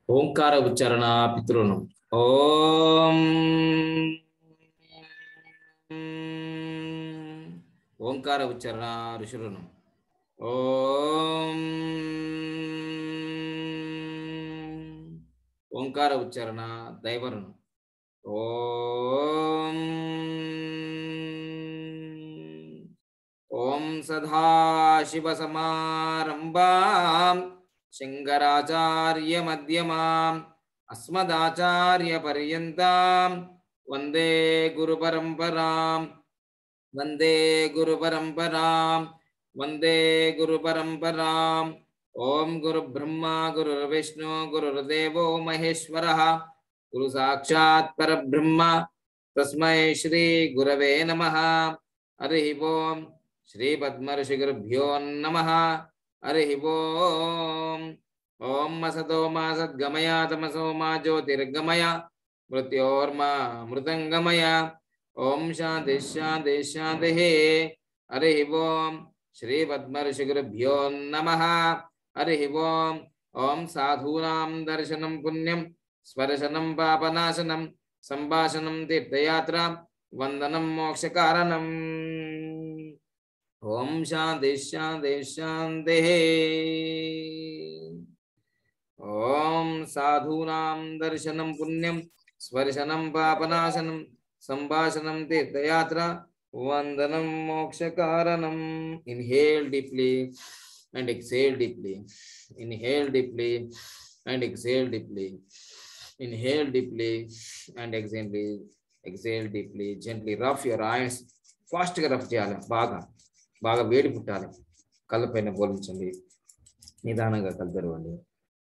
ఓంకార ఉచ్చారణ పితృణం ఓం ఓంకార ఉచ్చారణ ఋషులను ఓం ఓంకార ఉచ్చారణ దైవరును ఓం ఓం సదాశివసమారంభాం శంకరాచార్యమధ్యమాం అస్మదాచార్యపర్యంతాం వందే గురుపరంపరాం వందే గురుపరంపరాం వందే గురుపరంపరాం ఓం గురుబ్రహ్మ గురుర్విష్ణు గురుర్దేవో మహేశ్వర గురు సాక్షాత్ పరబ్రహ్మ తస్మై శ్రీ గురవే నమ హరి ఓం శ్రీ పద్మర్షి గురుభ్యో నమ హరి ఓం ఓం అసతో మా సద్గమయ తమసో మా జ్యోతిర్గమయ మృత్యోర్మా మృతంగమయ ఓం శాంతి శాంతి శాంతి హరి ఓం శ్రీ పద్మర్షి గురుభ్యో నమ హరి ఓం ఓం సాధూనాం దర్శనం పుణ్యం స్పర్శనం పాపనాశనం సంభాషణం తీర్థయాత్ర వందనం మోక్షకారణం ఓం శాంతి శాంతి శాంతి ఓం సాధూనాం దర్శనం పుణ్యం స్పర్శనం పాపనాశనం సంభాషణం తీర్థయాత్ర వందనం మోక్షకారణం inhale deeply and exhale deeply inhale deeply and exhale deeply inhale deeply and exhale exhale deeply gently rub your eyes ఫాస్ట్గా రఫ్ చేయాలి బాగా బాగా వేడి పుట్టాలి కళ్ళ పైన బోలించండి నిదానంగా కళ్ళు తెరవండి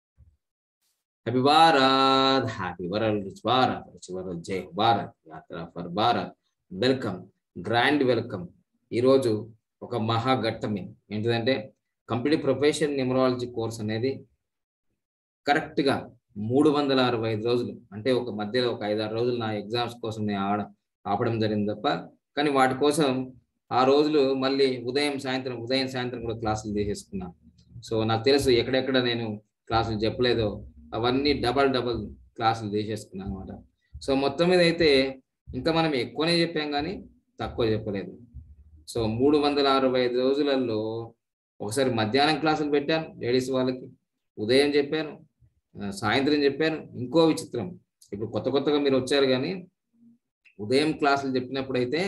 happy Bharat happy world rich Bharat rich world జై భారత్ యాత్ర for Bharat welcome grand welcome ఈరోజు ఒక మహా ఘట్టమే ఏంటిదంటే కంప్లీట్ ప్రొఫెషన్ న్యూమరాలజీ కోర్స్ అనేది కరెక్ట్గా మూడు వందల అరవై ఐదు రోజులు అంటే ఒక మధ్యలో ఒక ఐదారు రోజులు నా ఎగ్జామ్స్ కోసం నేను ఆడ ఆపడం జరిగింది తప్ప కానీ వాటి కోసం ఆ రోజులు మళ్ళీ ఉదయం సాయంత్రం ఉదయం సాయంత్రం కూడా క్లాసులు తీసేసుకున్నాను సో నాకు తెలుసు ఎక్కడెక్కడ నేను క్లాసులు చెప్పలేదో అవన్నీ డబల్ డబల్ క్లాసులు తీసేసుకున్నాను అనమాట సో మొత్తం మీద అయితే ఇంకా మనం ఎక్కువనే చెప్పాం కానీ తక్కువ చెప్పలేదు సో మూడు వందల అరవై ఐదు రోజులలో ఒకసారి మధ్యాహ్నం క్లాసులు పెట్టాను లేడీస్ వాళ్ళకి ఉదయం చెప్పాను సాయంత్రం చెప్పాను ఇంకో విచిత్రం ఇప్పుడు కొత్త కొత్తగా మీరు వచ్చారు కానీ ఉదయం క్లాసులు చెప్పినప్పుడు అయితే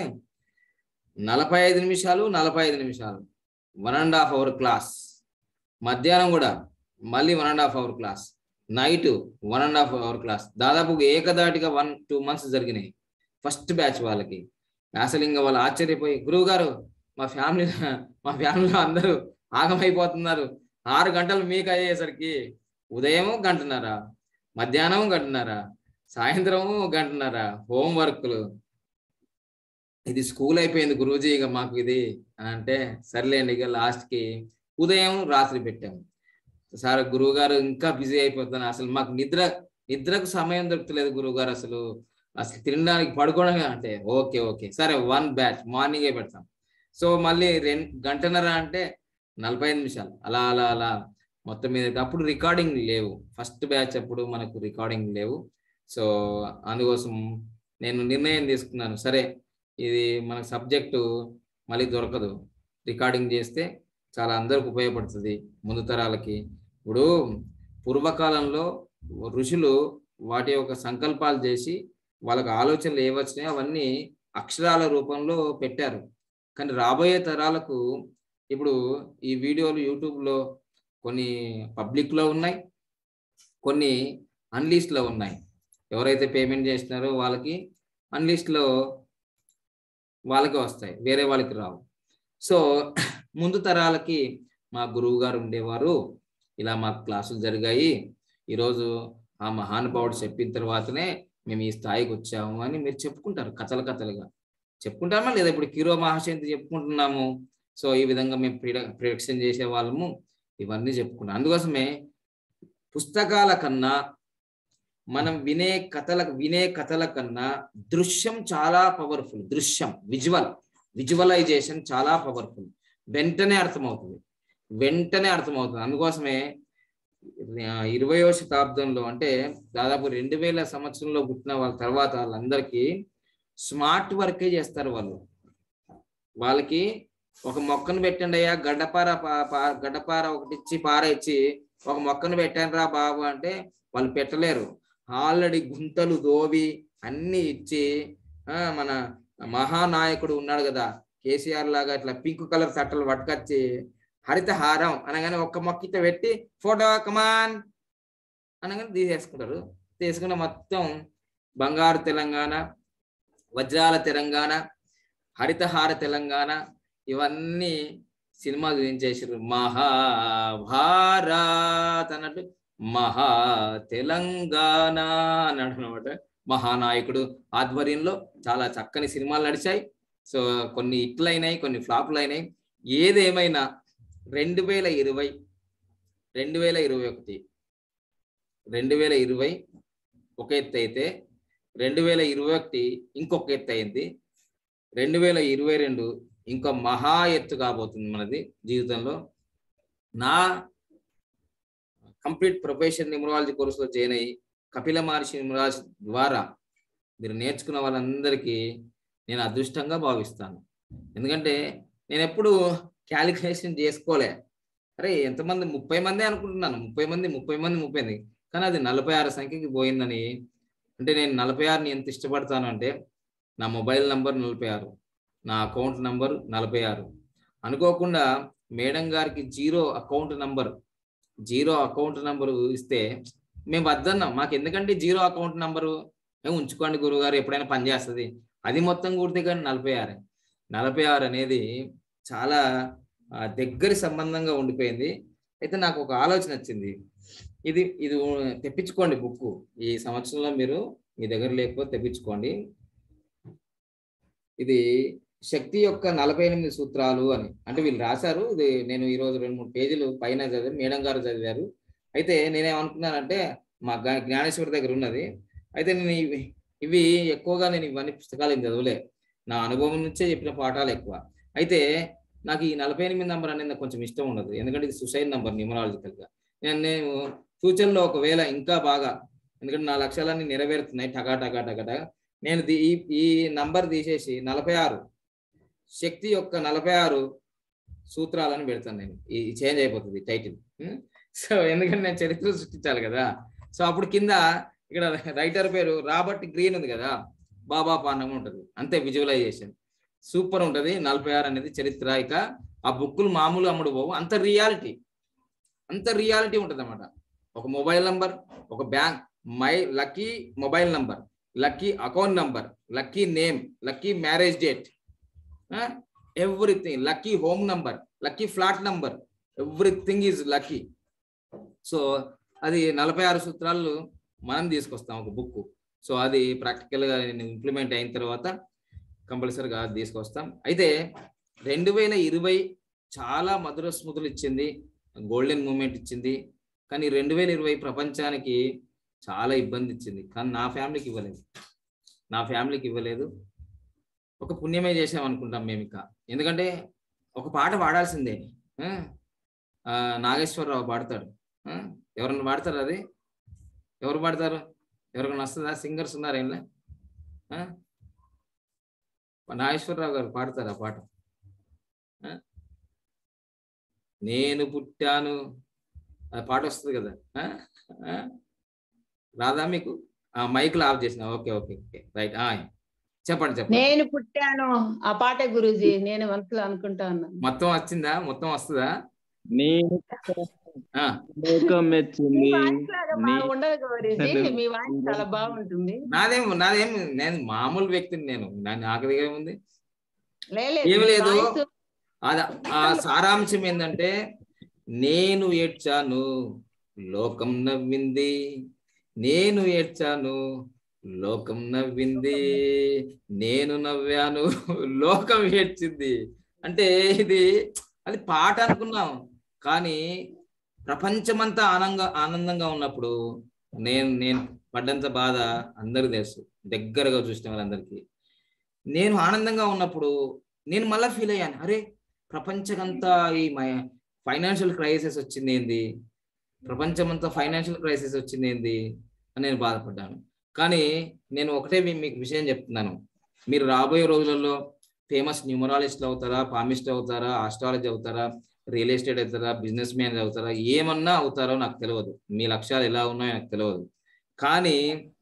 నలభై ఐదు నిమిషాలు నలభై ఐదు నిమిషాలు one and half hour class మధ్యాహ్నం కూడా మళ్ళీ one and half hour class night one and half hour class దాదాపు ఏకదాటిగా వన్ టూ మంత్స్ జరిగినాయి ఫస్ట్ బ్యాచ్ వాళ్ళకి అసలు ఇంకా వాళ్ళు ఆశ్చర్యపోయి గురువు గారు మా ఫ్యామిలీ మా ఫ్యామిలీలో అందరూ ఆగమైపోతున్నారు ఆరు గంటలు మీకు అయ్యేసరికి ఉదయము గంటన్నారా మధ్యాహ్నం గంటన్నారా సాయంత్రము గంటన్నారా హోంవర్క్లు ఇది స్కూల్ అయిపోయింది గురూజీ ఇక మాకు ఇది అని అంటే సర్లేండి ఇక లాస్ట్కి ఉదయం రాత్రి పెట్టాము సార్ గురువు గారు ఇంకా బిజీ అయిపోతాను అసలు మాకు నిద్ర నిద్రకు సమయం దొరుకుతలేదు గురువు గారు అసలు అసలు తినడానికి పడుకోవడమే అంటే ఓకే ఓకే సరే వన్ బ్యాచ్ మార్నింగే పెడతాం సో మళ్ళీ రెండు గంటన్నర అంటే నలభై ఐదు నిమిషాలు అలా అలా అలా మొత్తం మీద అప్పుడు రికార్డింగ్ లేవు ఫస్ట్ బ్యాచ్ అప్పుడు మనకు రికార్డింగ్ లేవు సో అందుకోసం నేను నిర్ణయం తీసుకున్నాను సరే ఇది మనకు సబ్జెక్టు మళ్ళీ దొరకదు రికార్డింగ్ చేస్తే చాలా అందరికి ఉపయోగపడుతుంది ముందు తరాలకి ఇప్పుడు పూర్వకాలంలో ఋషులు వాటి యొక్క సంకల్పాలు చేసి వాళ్ళకి ఆలోచనలు ఏవచ్చినాయో అవన్నీ అక్షరాల రూపంలో పెట్టారు కానీ రాబోయే తరాలకు ఇప్పుడు ఈ వీడియోలు యూట్యూబ్లో కొన్ని పబ్లిక్లో ఉన్నాయి కొన్ని అన్లిస్ట్లో ఉన్నాయి ఎవరైతే పేమెంట్ చేసినారో వాళ్ళకి అన్లిస్ట్లో వాళ్ళకి వస్తాయి వేరే వాళ్ళకి రావు సో ముందు తరాలకి మా గురువు గారు ఉండేవారు ఇలా మా క్లాసులు జరిగాయి ఈరోజు ఆ మహానుభావుడు చెప్పిన తర్వాతనే మేము ఈ స్థాయికి వచ్చాము అని మీరు చెప్పుకుంటారు కథలు కథలుగా చెప్పుకుంటామా లేదా ఇప్పుడు కిరో మహాశంతి చెప్పుకుంటున్నాము సో ఈ విధంగా మేము ప్రిడ ప్రిడక్షన్ చేసే వాళ్ళము ఇవన్నీ చెప్పుకున్నాం అందుకోసమే పుస్తకాల కన్నా మనం వినే కథల వినే కథల కన్నా దృశ్యం చాలా పవర్ఫుల్ దృశ్యం విజువల్ విజువలైజేషన్ చాలా పవర్ఫుల్ వెంటనే అర్థమవుతుంది వెంటనే అర్థమవుతుంది అందుకోసమే ఆ, ఇరవయో శతాబ్దంలో అంటే దాదాపు రెండు వేల సంవత్సరంలో పుట్టిన వాళ్ళ తర్వాత వాళ్ళందరికీ స్మార్ట్ వర్కే చేస్తారు వాళ్ళు వాళ్ళకి ఒక మొక్కను పెట్టండి అయ్యా గడ్డపార పా- పా- గడ్డపార ఒకటి ఇచ్చి పార ఇచ్చి ఒక మొక్కను పెట్టండి రా బాబు అంటే వాళ్ళు పెట్టలేరు ఆల్రెడీ గుంతలు దోవి అన్ని ఇచ్చి ఆ, మన మహానాయకుడు ఉన్నాడు కదా కేసీఆర్ లాగా ఇట్లా పింక్ కలర్ సట్టలు పట్టుకొచ్చి హరితహారం అనగానే ఒక్క మొక్క ఇట్లా పెట్టి ఫోటో కమాన్ అనగానే తీసేసుకుంటారు తీసుకున్న మొత్తం బంగారు తెలంగాణ వజ్రాల తెలంగాణ హరితహార తెలంగాణ ఇవన్నీ సినిమా చూపించేసారు మహాభారత్ అన్నట్టు మహా తెలంగాణ అన్నాడు అనమాట మహానాయకుడు ఆధ్వర్యంలో చాలా చక్కని సినిమాలు నడిచాయి సో కొన్ని హిట్లు అయినాయి కొన్ని ఫ్లాపులు అయినాయి ఏదేమైనా రెండు వేల ఇరవై రెండు వేల ఇరవై ఒకటి రెండు వేల ఇరవై ఒక ఎత్తు అయితే రెండు వేల ఇరవై ఒకటి ఇంకొక ఎత్తు అయింది రెండు వేల ఇరవై రెండు ఇంకో మహా ఎత్తు కాబోతుంది మనది జీవితంలో నా కంప్లీట్ ప్రొఫెషన్ న్యూమరాలజీ కోర్సులో జాయిన్ అయ్యి కపిల మహర్షి న్యూమరాలజీ ద్వారా మీరు నేర్చుకున్న వాళ్ళందరికీ నేను అదృష్టంగా భావిస్తాను ఎందుకంటే నేను ఎప్పుడు క్యాలిక్యులేషన్ చేసుకోలే అరే ఎంతమంది ముప్పై మంది అనుకుంటున్నాను ముప్పై మంది ముప్పై మంది ముప్పై మంది కానీ అది నలభై ఆరు సంఖ్యకి పోయిందని అంటే నేను నలభై ఆరుని ఎంత ఇష్టపడతాను అంటే నా మొబైల్ నంబర్ నలభై ఆరు నా అకౌంట్ నంబర్ నలభై ఆరు అనుకోకుండా మేడం గారికి zero account number zero account number ఇస్తే మేము వద్దన్నాం మాకు ఎందుకంటే జీరో అకౌంట్ నంబరు మేము ఉంచుకోండి గురుగారు ఎప్పుడైనా పనిచేస్తుంది అది మొత్తం కూడితే కానీ నలభై ఆరు నలభై ఆరు అనేది చాలా ఆ, దగ్గరి సంబంధంగా ఉండిపోయింది అయితే నాకు ఒక ఆలోచన వచ్చింది ఇది ఇది ఉ- తెప్పించుకోండి బుక్ ఈ సంవత్సరంలో మీరు మీ దగ్గర లేకపోతే తెప్పించుకోండి ఇది శక్తి యొక్క నలభై ఎనిమిది సూత్రాలు అని అంటే వీళ్ళు రాశారు ఇది నేను ఈ రోజు రెండు మూడు పేజీలు పైన చదివి మేడం గారు చదివారు అయితే నేనేమనుకున్నానంటే మా గా- జ్ఞానేశ్వరి దగ్గర ఉన్నది అయితే నేను ఇవి ఇవి ఎక్కువగా నేను ఇవన్నీ పుస్తకాలు ఏం చదవలే నా అనుభవం నుంచే చెప్పిన పాఠాలు ఎక్కువ అయితే నాకు ఈ నలభై ఎనిమిది నంబర్ అనేది నాకు కొంచెం ఇష్టం ఉండదు ఎందుకంటే ఇది సుసైడ్ నంబర్ న్యూమరాలజికల్ గా నేను నేను ఫ్యూచర్ లో ఒకవేళ ఇంకా బాగా ఎందుకంటే నా లక్ష్యాలన్నీ నెరవేరుతున్నాయి టకా టకా టకా టకా నేను దీ- ఈ ఈ నంబర్ తీసేసి నలభై ఆరు శక్తి యొక్క నలభై ఆరు సూత్రాలను పెడతాను నేను ఈ చేంజ్ అయిపోతుంది టైటిల్ సో ఎందుకంటే నేను చరిత్ర సృష్టించాలి కదా సో అప్పుడు కింద ఇక్కడ రైటర్ పేరు రాబర్ట్ గ్రీన్ ఉంది కదా బాబా పాండం ఉంటుంది అంతే విజువలైజేషన్ సూపర్ ఉంటది నలభై ఆరు అనేది చరిత్ర ఇక ఆ బుక్కులు మామూలు అమ్ముడు పోవు అంత రియాలిటీ అంత రియాలిటీ ఉంటుంది అనమాట ఒక మొబైల్ నంబర్ ఒక bank my lucky mobile number lucky account number lucky name lucky marriage date everything lucky home number lucky flat number everything is lucky so అది నలభై ఆరు సూత్రాలు మనం తీసుకొస్తాం ఒక బుక్ సో అది ప్రాక్టికల్ గా ఇంప్లిమెంట్ అయిన తర్వాత కంపల్సరీగా అది తీసుకొస్తాం అయితే రెండు వేల ఇరవై చాలా మధుర స్మృతులు ఇచ్చింది గోల్డెన్ మూమెంట్ ఇచ్చింది కానీ రెండు వేల ఇరవై ప్రపంచానికి చాలా ఇబ్బంది ఇచ్చింది కానీ నా ఫ్యామిలీకి ఇవ్వలేదు నా ఫ్యామిలీకి ఇవ్వలేదు ఒక పుణ్యమే చేసాం అనుకుంటాం మేము ఇక ఎందుకంటే ఒక పాట పాడాల్సిందే ఆ? ఆ, నాగేశ్వరరావు పాడతాడు ఆ? ఎవరన్నా పాడతారు అది ఎవరు పాడతారు ఎవరికైనా వస్తుందా సింగర్స్ ఉన్నారు ఏంలే ఆ? నాగేశ్వరరావు గారు పాడతారు ఆ పాట ఆ? నేను పుట్టాను ఆ పాట వస్తుంది కదా ఆ? ఆ? రాదా మీకు ఆ మైక్లు ఆఫ్ చేసిన ఓకే ఓకే ఓకే రైట్ చెప్పండి చెప్పండి నేను పుట్టాను ఆ పాటే గురూజీ నేను మనసులో అనుకుంటా ఉన్నాను మొత్తం వచ్చిందా మొత్తం వస్తుందా నేను ఆ, లోకం మెచ్చింది మీ వాయిస్ లాగా నీ- బాగా ఉండదు గురూజీ మీ వాయిస్ చాలా బాగుంటుంది నాదేం నాదేం నేను మామూలు వ్యక్తిని నేను నా- నాకు దగ్గర ఉంది లేదు ఏం మీ లేదు. వాయిస్ అది ఆ సారాంశం ఏంటంటే నేను ఏడ్చాను లోకం నవ్వింది నేను ఏడ్చాను లోకం నవ్వింది నేను నవ్వాను లోకం ఏడ్చింది అంటే ఇది అది పాట అనుకున్నాం కానీ ప్రపంచమంతా ఆనందంగా ఆనందంగా ఉన్నప్పుడు నేను నేను పడ్డంత బాధ అందరికి తెలుసు దగ్గరగా చూసిన వాళ్ళందరికీ నేను ఆనందంగా ఉన్నప్పుడు నేను మళ్ళీ ఫీల్ అయ్యాను అరే ప్రపంచకంతా ఈ ఫైనాన్షియల్ క్రైసిస్ వచ్చింది ఏంది ప్రపంచమంతా ఫైనాన్షియల్ క్రైసిస్ వచ్చింది ఏంది అని నేను బాధపడ్డాను కానీ నేను ఒకటే మీ- మీకు విషయం చెప్తున్నాను మీరు రాబోయే రోజులలో ఫేమస్ న్యూమరాలజిస్ట్ అవుతారా పామిస్ట్ అవుతారా ఆస్ట్రాలజీ అవుతారా రియల్ ఎస్టేట్ అవుతారా బిజినెస్ మ్యాన్ అవుతారా ఏమన్నా అవుతారో నాకు తెలియదు మీ లక్ష్యాలు ఎలా ఉన్నాయో నాకు తెలియదు కానీ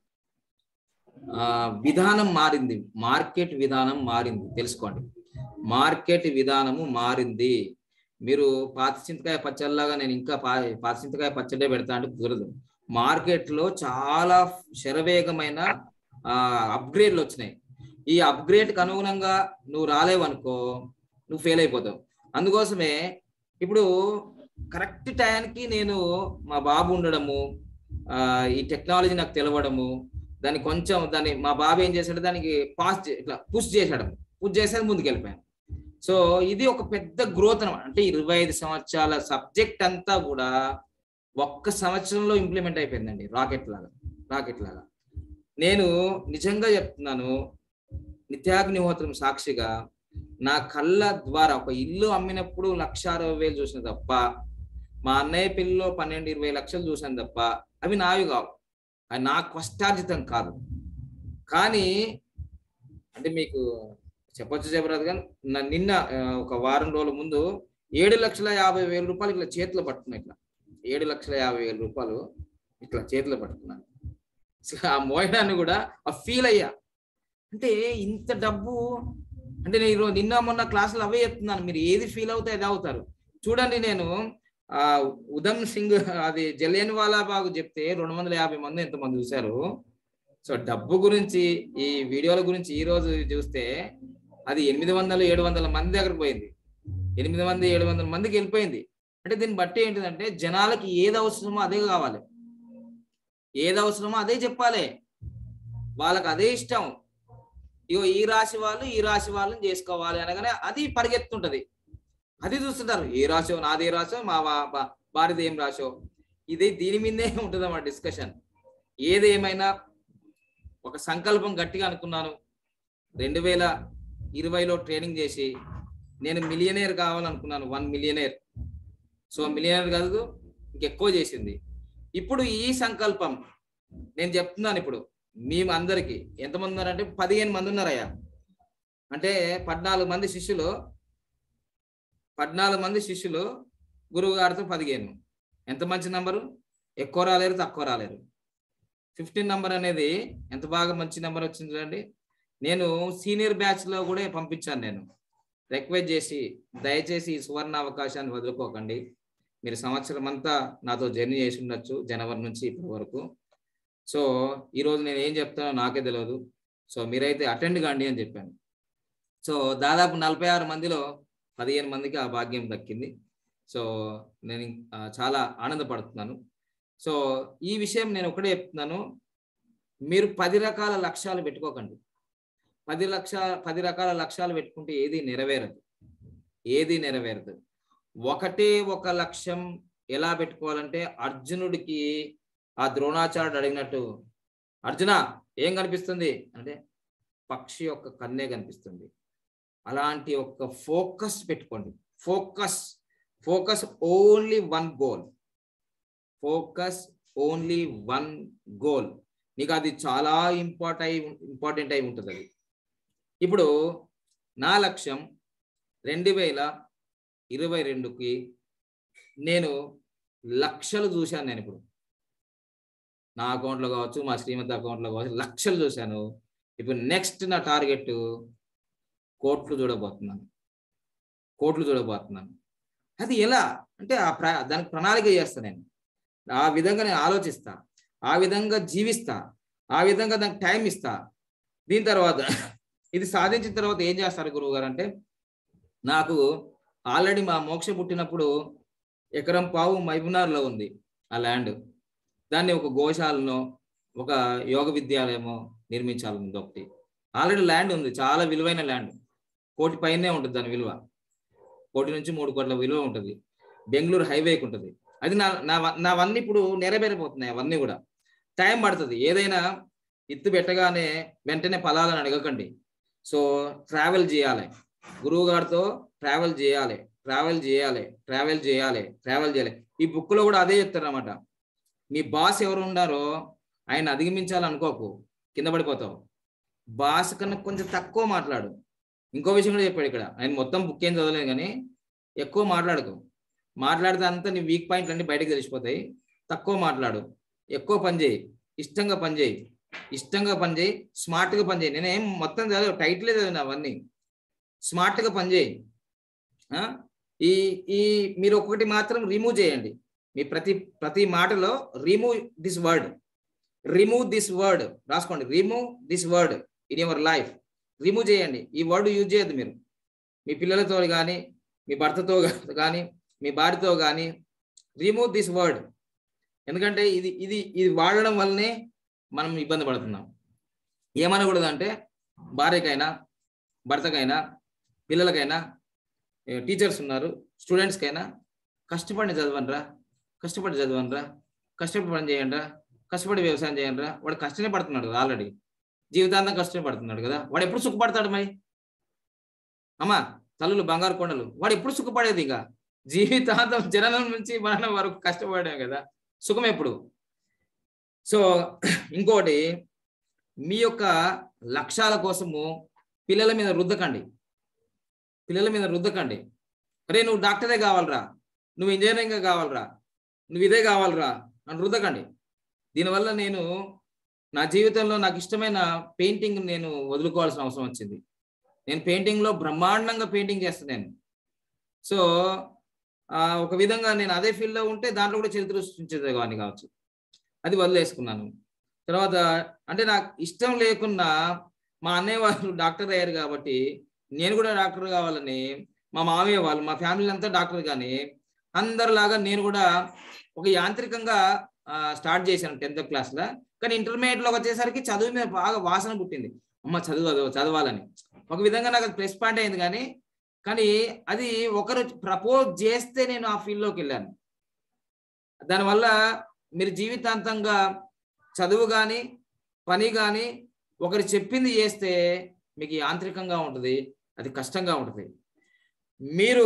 ఆ విధానం మారింది మార్కెట్ విధానం మారింది తెలుసుకోండి మార్కెట్ విధానము మారింది మీరు పాత చింతకాయ పచ్చడిలాగా నేను ఇంకా పా పాత చింతకాయ పచ్చడే పెడతా అంటే కుదరదు మార్కెట్ లో చాలా శరవేగమైన అప్గ్రేడ్లు వచ్చినాయి ఈ అప్గ్రేడ్ కి అనుగుణంగా నువ్వు రాలేవనుకో నువ్వు ఫెయిల్ అయిపోతావు అందుకోసమే ఇప్పుడు కరెక్ట్ టైంకి నేను మా బాబు ఉండడము ఆ, ఈ టెక్నాలజీ నాకు తెలవడము దాన్ని కొంచెం దాన్ని మా బాబు ఏం చేశాడు దానికి పాస్ ఇట్లా పుష్ చేశాడు పుష్ చేసేది ముందుకు వెళ్ళిపోయాను సో ఇది ఒక పెద్ద గ్రోత్ అనమాట అంటే ఇరవై ఐదు సంవత్సరాల సబ్జెక్ట్ అంతా కూడా ఒక్క సంవత్సరంలో ఇంప్లిమెంట్ అయిపోయిందండి రాకెట్ లాగా రాకెట్ లాగా నేను నిజంగా చెప్తున్నాను నిత్యాగ్నిహోత్రం సాక్షిగా నా కళ్ళ ద్వారా ఒక ఇల్లు అమ్మినప్పుడు లక్ష అరవై వేలు చూసిన తప్ప మా అన్నయ్య పెళ్లిలో పన్నెండు ఇరవై లక్షలు చూసాను తప్ప అవి నావి కావు అవి నా కష్టార్జితం కాదు కానీ అంటే మీకు చెప్పొచ్చు చెప్పరాదు కానీ నా నిన్న ఆ, ఒక వారం రోజుల ముందు ఏడు లక్షల యాభై వేల రూపాయలు ఇట్లా చేతిలో పట్టుకున్నా ఇట్లా ఏడు లక్షల యాభై వేల రూపాయలు ఇట్లా చేతిలో పట్టుకున్నాను సో ఆ మోయడాన్ని కూడా ఆ ఫీల్ అయ్యా అంటే ఇంత డబ్బు అంటే నేను ఈరోజు నిన్న మొన్న క్లాసులు అవే చెప్తున్నాను మీరు ఏది ఫీల్ అవుతే అది అవుతారు చూడండి నేను ఆ ఉదమ్ సింగ్ అది జలియన్ వాలా బాగు చెప్తే రెండు వందల యాభై మంది ఎంతమంది చూశారు సో డబ్బు గురించి ఈ వీడియోల గురించి ఈ రోజు చూస్తే అది ఎనిమిది వందలు ఏడు వందల మంది దగ్గరకు పోయింది ఎనిమిది మంది ఏడు వందల మందికి వెళ్ళిపోయింది అంటే దీన్ని బట్టి ఏంటిదంటే జనాలకి ఏది అవసరమో అదే కావాలి ఏది అవసరమో అదే చెప్పాలి వాళ్ళకి అదే ఇష్టం ఇగో ఈ రాశి వాళ్ళు ఈ రాశి వాళ్ళని చేసుకోవాలి అనగానే అది పరిగెత్తుంటది అది చూస్తుంటారు ఏ రాశో నాది ఏ రాశో మా వా- బా- భార్యది ఏం రాశో ఇది దీని మీదే ఉంటుంది అన్నమాట డిస్కషన్ ఏది ఏమైనా ఒక సంకల్పం గట్టిగా అనుకున్నాను రెండు వేల ఇరవైలో ట్రైనింగ్ చేసి నేను మిలియనేర్ కావాలనుకున్నాను వన్ మిలియనేర్ సో మిలియనేర్ కాదు ఇంకెక్కువ చేసింది ఇప్పుడు ఈ సంకల్పం నేను చెప్తున్నాను ఇప్పుడు మేము అందరికి ఎంతమంది ఉన్నారంటే పదిహేను మంది ఉన్నారయ్యా అంటే పద్నాలుగు మంది శిష్యులు పద్నాలుగు మంది శిష్యులు గురువు గారితో పదిహేను ఎంత మంచి నంబరు ఎక్కువ రాలేరు తక్కువ రాలేరు ఫిఫ్టీన్ నంబర్ అనేది ఎంత బాగా మంచి నెంబర్ వచ్చింది చూడండి నేను సీనియర్ బ్యాచ్ లో కూడా పంపించాను నేను రిక్వెస్ట్ చేసి దయచేసి ఈ సువర్ణ అవకాశాన్ని వదులుకోకండి మీరు సంవత్సరం అంతా నాతో జర్నీ చేసి ఉండొచ్చు జనవరి నుంచి ఇప్పటి వరకు సో ఈరోజు నేను ఏం చెప్తానో నాకే తెలియదు సో మీరైతే అటెండ్ కాండి అని చెప్పాను సో దాదాపు నలభై ఆరు మందిలో పదిహేను మందికి ఆ భాగ్యం దక్కింది సో నేను ఆ, చాలా ఆనందపడుతున్నాను సో ఈ విషయం నేను ఒకటే చెప్తున్నాను మీరు పది రకాల లక్ష్యాలు పెట్టుకోకండి పది లక్ష పది రకాల లక్ష్యాలు పెట్టుకుంటే ఏది నెరవేరదు ఏది నెరవేరదు ఒకటే ఒక లక్ష్యం ఎలా పెట్టుకోవాలంటే అర్జునుడికి ఆ ద్రోణాచార్యుడు అడిగినట్టు అర్జున ఏం కనిపిస్తుంది అంటే పక్షి యొక్క కన్నే కనిపిస్తుంది అలాంటి ఒక ఫోకస్ పెట్టుకోండి focus focus only one goal focus only one goal నీకు అది చాలా ఇంపార్ట్ అయి ఇంపార్టెంట్ అయి ఉంటుంది అది ఇప్పుడు నా లక్ష్యం రెండు వేల ఇరవై రెండుకి నేను లక్షలు చూశాను నేను ఇప్పుడు నా అకౌంట్లో కావచ్చు మా శ్రీమతి అకౌంట్లో కావచ్చు లక్షలు చూశాను ఇప్పుడు నెక్స్ట్ నా టార్గెట్ కోట్లు చూడబోతున్నాను కోట్లు చూడబోతున్నాను అది ఎలా అంటే ఆ ప్ర దానికి ప్రణాళిక చేస్తా నేను ఆ విధంగా నేను ఆలోచిస్తా ఆ విధంగా జీవిస్తా ఆ విధంగా దానికి టైం ఇస్తా దీని తర్వాత ఇది సాధించిన తర్వాత ఏం చేస్తారు గురువు గారు అంటే నాకు ఆల్రెడీ మా మోక్ష పుట్టినప్పుడు ఎకరం పావు మైబునార్లో ఉంది ఆ ల్యాండ్ దాన్ని ఒక గోశాలను ఒక యోగ విద్యాలయమో నిర్మించాలని ఒకటి ఆల్రెడీ ల్యాండ్ ఉంది చాలా విలువైన ల్యాండ్ కోటి పైనే ఉంటుంది దాని విలువ కోటి నుంచి మూడు కోట్ల విలువ ఉంటుంది బెంగళూరు హైవేకి ఉంటుంది అది నా నా నావన్నీ ఇప్పుడు నెరవేరిపోతున్నాయి అవన్నీ కూడా టైం పడుతుంది ఏదైనా ఇత్తు పెట్టగానే వెంటనే ఫలాలను అడగకండి సో ట్రావెల్ చేయాలి గురువు గారితో ట్రావెల్ చేయాలి ట్రావెల్ చేయాలి ట్రావెల్ చేయాలి ట్రావెల్ చేయాలి ఈ book లో కూడా అదే చెప్తారు అనమాట మీ బాస్ ఎవరు ఉన్నారో ఆయన అధిగమించాలనుకోకు కింద పడిపోతావు బాస్ కన్నా కొంచెం తక్కువ మాట్లాడు ఇంకో విషయం కూడా చెప్పాడు ఇక్కడ ఆయన మొత్తం బుక్ ఏం చదవలేదు కానీ ఎక్కువ మాట్లాడకు మాట్లాడితే అంతా నీ వీక్ పాయింట్లు అన్ని బయటకు తెలిసిపోతాయి తక్కువ మాట్లాడు ఎక్కువ పని చేయి ఇష్టంగా పని చేయి ఇష్టంగా పని చేయి స్మార్ట్గా పని చేయి నేనేం మొత్తం చదివ టైటిలే చదివిన అవన్నీ స్మార్ట్గా పని చేయి ఆ? ఈ ఈ మీరు ఒక్కొక్కటి మాత్రం రిమూవ్ చేయండి మీ ప్రతి ప్రతి మాటలో remove this word remove this word రాసుకోండి remove this word in your life remove చేయండి ఈ వర్డ్ యూజ్ చేయొద్దు మీరు మీ పిల్లలతో కానీ మీ భర్తతో కానీ మీ భార్యతో కానీ రిమూవ్ దిస్ వర్డ్ ఎందుకంటే ఇది ఇది ఇది వాడడం వల్లనే మనం ఇబ్బంది పడుతున్నాం ఏమనకూడదు అంటే భార్యకైనా భర్తకైనా పిల్లలకైనా టీచర్స్ ఉన్నారు స్టూడెంట్స్కైనా కష్టపడి చదవండిరా కష్టపడి చదవండిరా కష్టపడి పని చేయండిరా కష్టపడి వ్యవసాయం చేయండిరా వాడు కష్టమే పడుతున్నాడు ఆల్రెడీ జీవితాంతం కష్టమే పడుతున్నాడు కదా వాడు ఎప్పుడు సుఖపడతాడు మరి అమ్మా తల్లులు బంగారు కొండలు వాడు ఎప్పుడు సుఖపడేది ఇక జీవితాంతం జననం నుంచి మరణం వరకు కష్టపడాం కదా సుఖం ఎప్పుడు సో ఇంకోటి మీ యొక్క లక్ష్యాల కోసము పిల్లల మీద రుద్దకండి పిల్లల మీద రుద్దకండి అరే నువ్వు డాక్టరే కావాలరా నువ్వు ఇంజనీరింగ్ కావాలరా నువ్వు ఇదే కావాలరా అని రుద్దకండి దీనివల్ల నేను నా జీవితంలో నాకు ఇష్టమైన పెయింటింగ్ నేను వదులుకోవాల్సిన అవసరం వచ్చింది నేను పెయింటింగ్లో బ్రహ్మాండంగా పెయింటింగ్ చేస్తున్నాను సో ఆ, ఒక విధంగా నేను అదే ఫీల్డ్లో ఉంటే దాంట్లో కూడా చరిత్ర సృష్టించేవాడిని కావచ్చు అది వదిలేసుకున్నాను తర్వాత అంటే నాకు ఇష్టం లేకున్నా మా అన్నయ్య వాళ్ళు డాక్టర్ అయ్యారు కాబట్టి నేను కూడా డాక్టర్ కావాలని మా మామయ్య వాళ్ళు మా ఫ్యామిలీ అంతా డాక్టర్ కానీ అందరిలాగా నేను కూడా ఒక యాంత్రికంగా స్టార్ట్ చేశాను టెన్త్ క్లాస్లో కానీ ఇంటర్మీడియట్లోకి వచ్చేసరికి చదువు మీద బాగా వాసన పుట్టింది అమ్మ చదువు చదువు చదవాలని ఒక విధంగా నాకు అది ప్లస్ పాయింట్ అయింది కానీ కానీ అది ఒకరు ప్రపోజ్ చేస్తే నేను ఆ ఫీల్డ్లోకి వెళ్ళాను దానివల్ల మీరు జీవితాంతంగా చదువు కానీ పని కానీ ఒకరు చెప్పింది చేస్తే మీకు యాంత్రికంగా ఉంటుంది అది కష్టంగా ఉంటుంది మీరు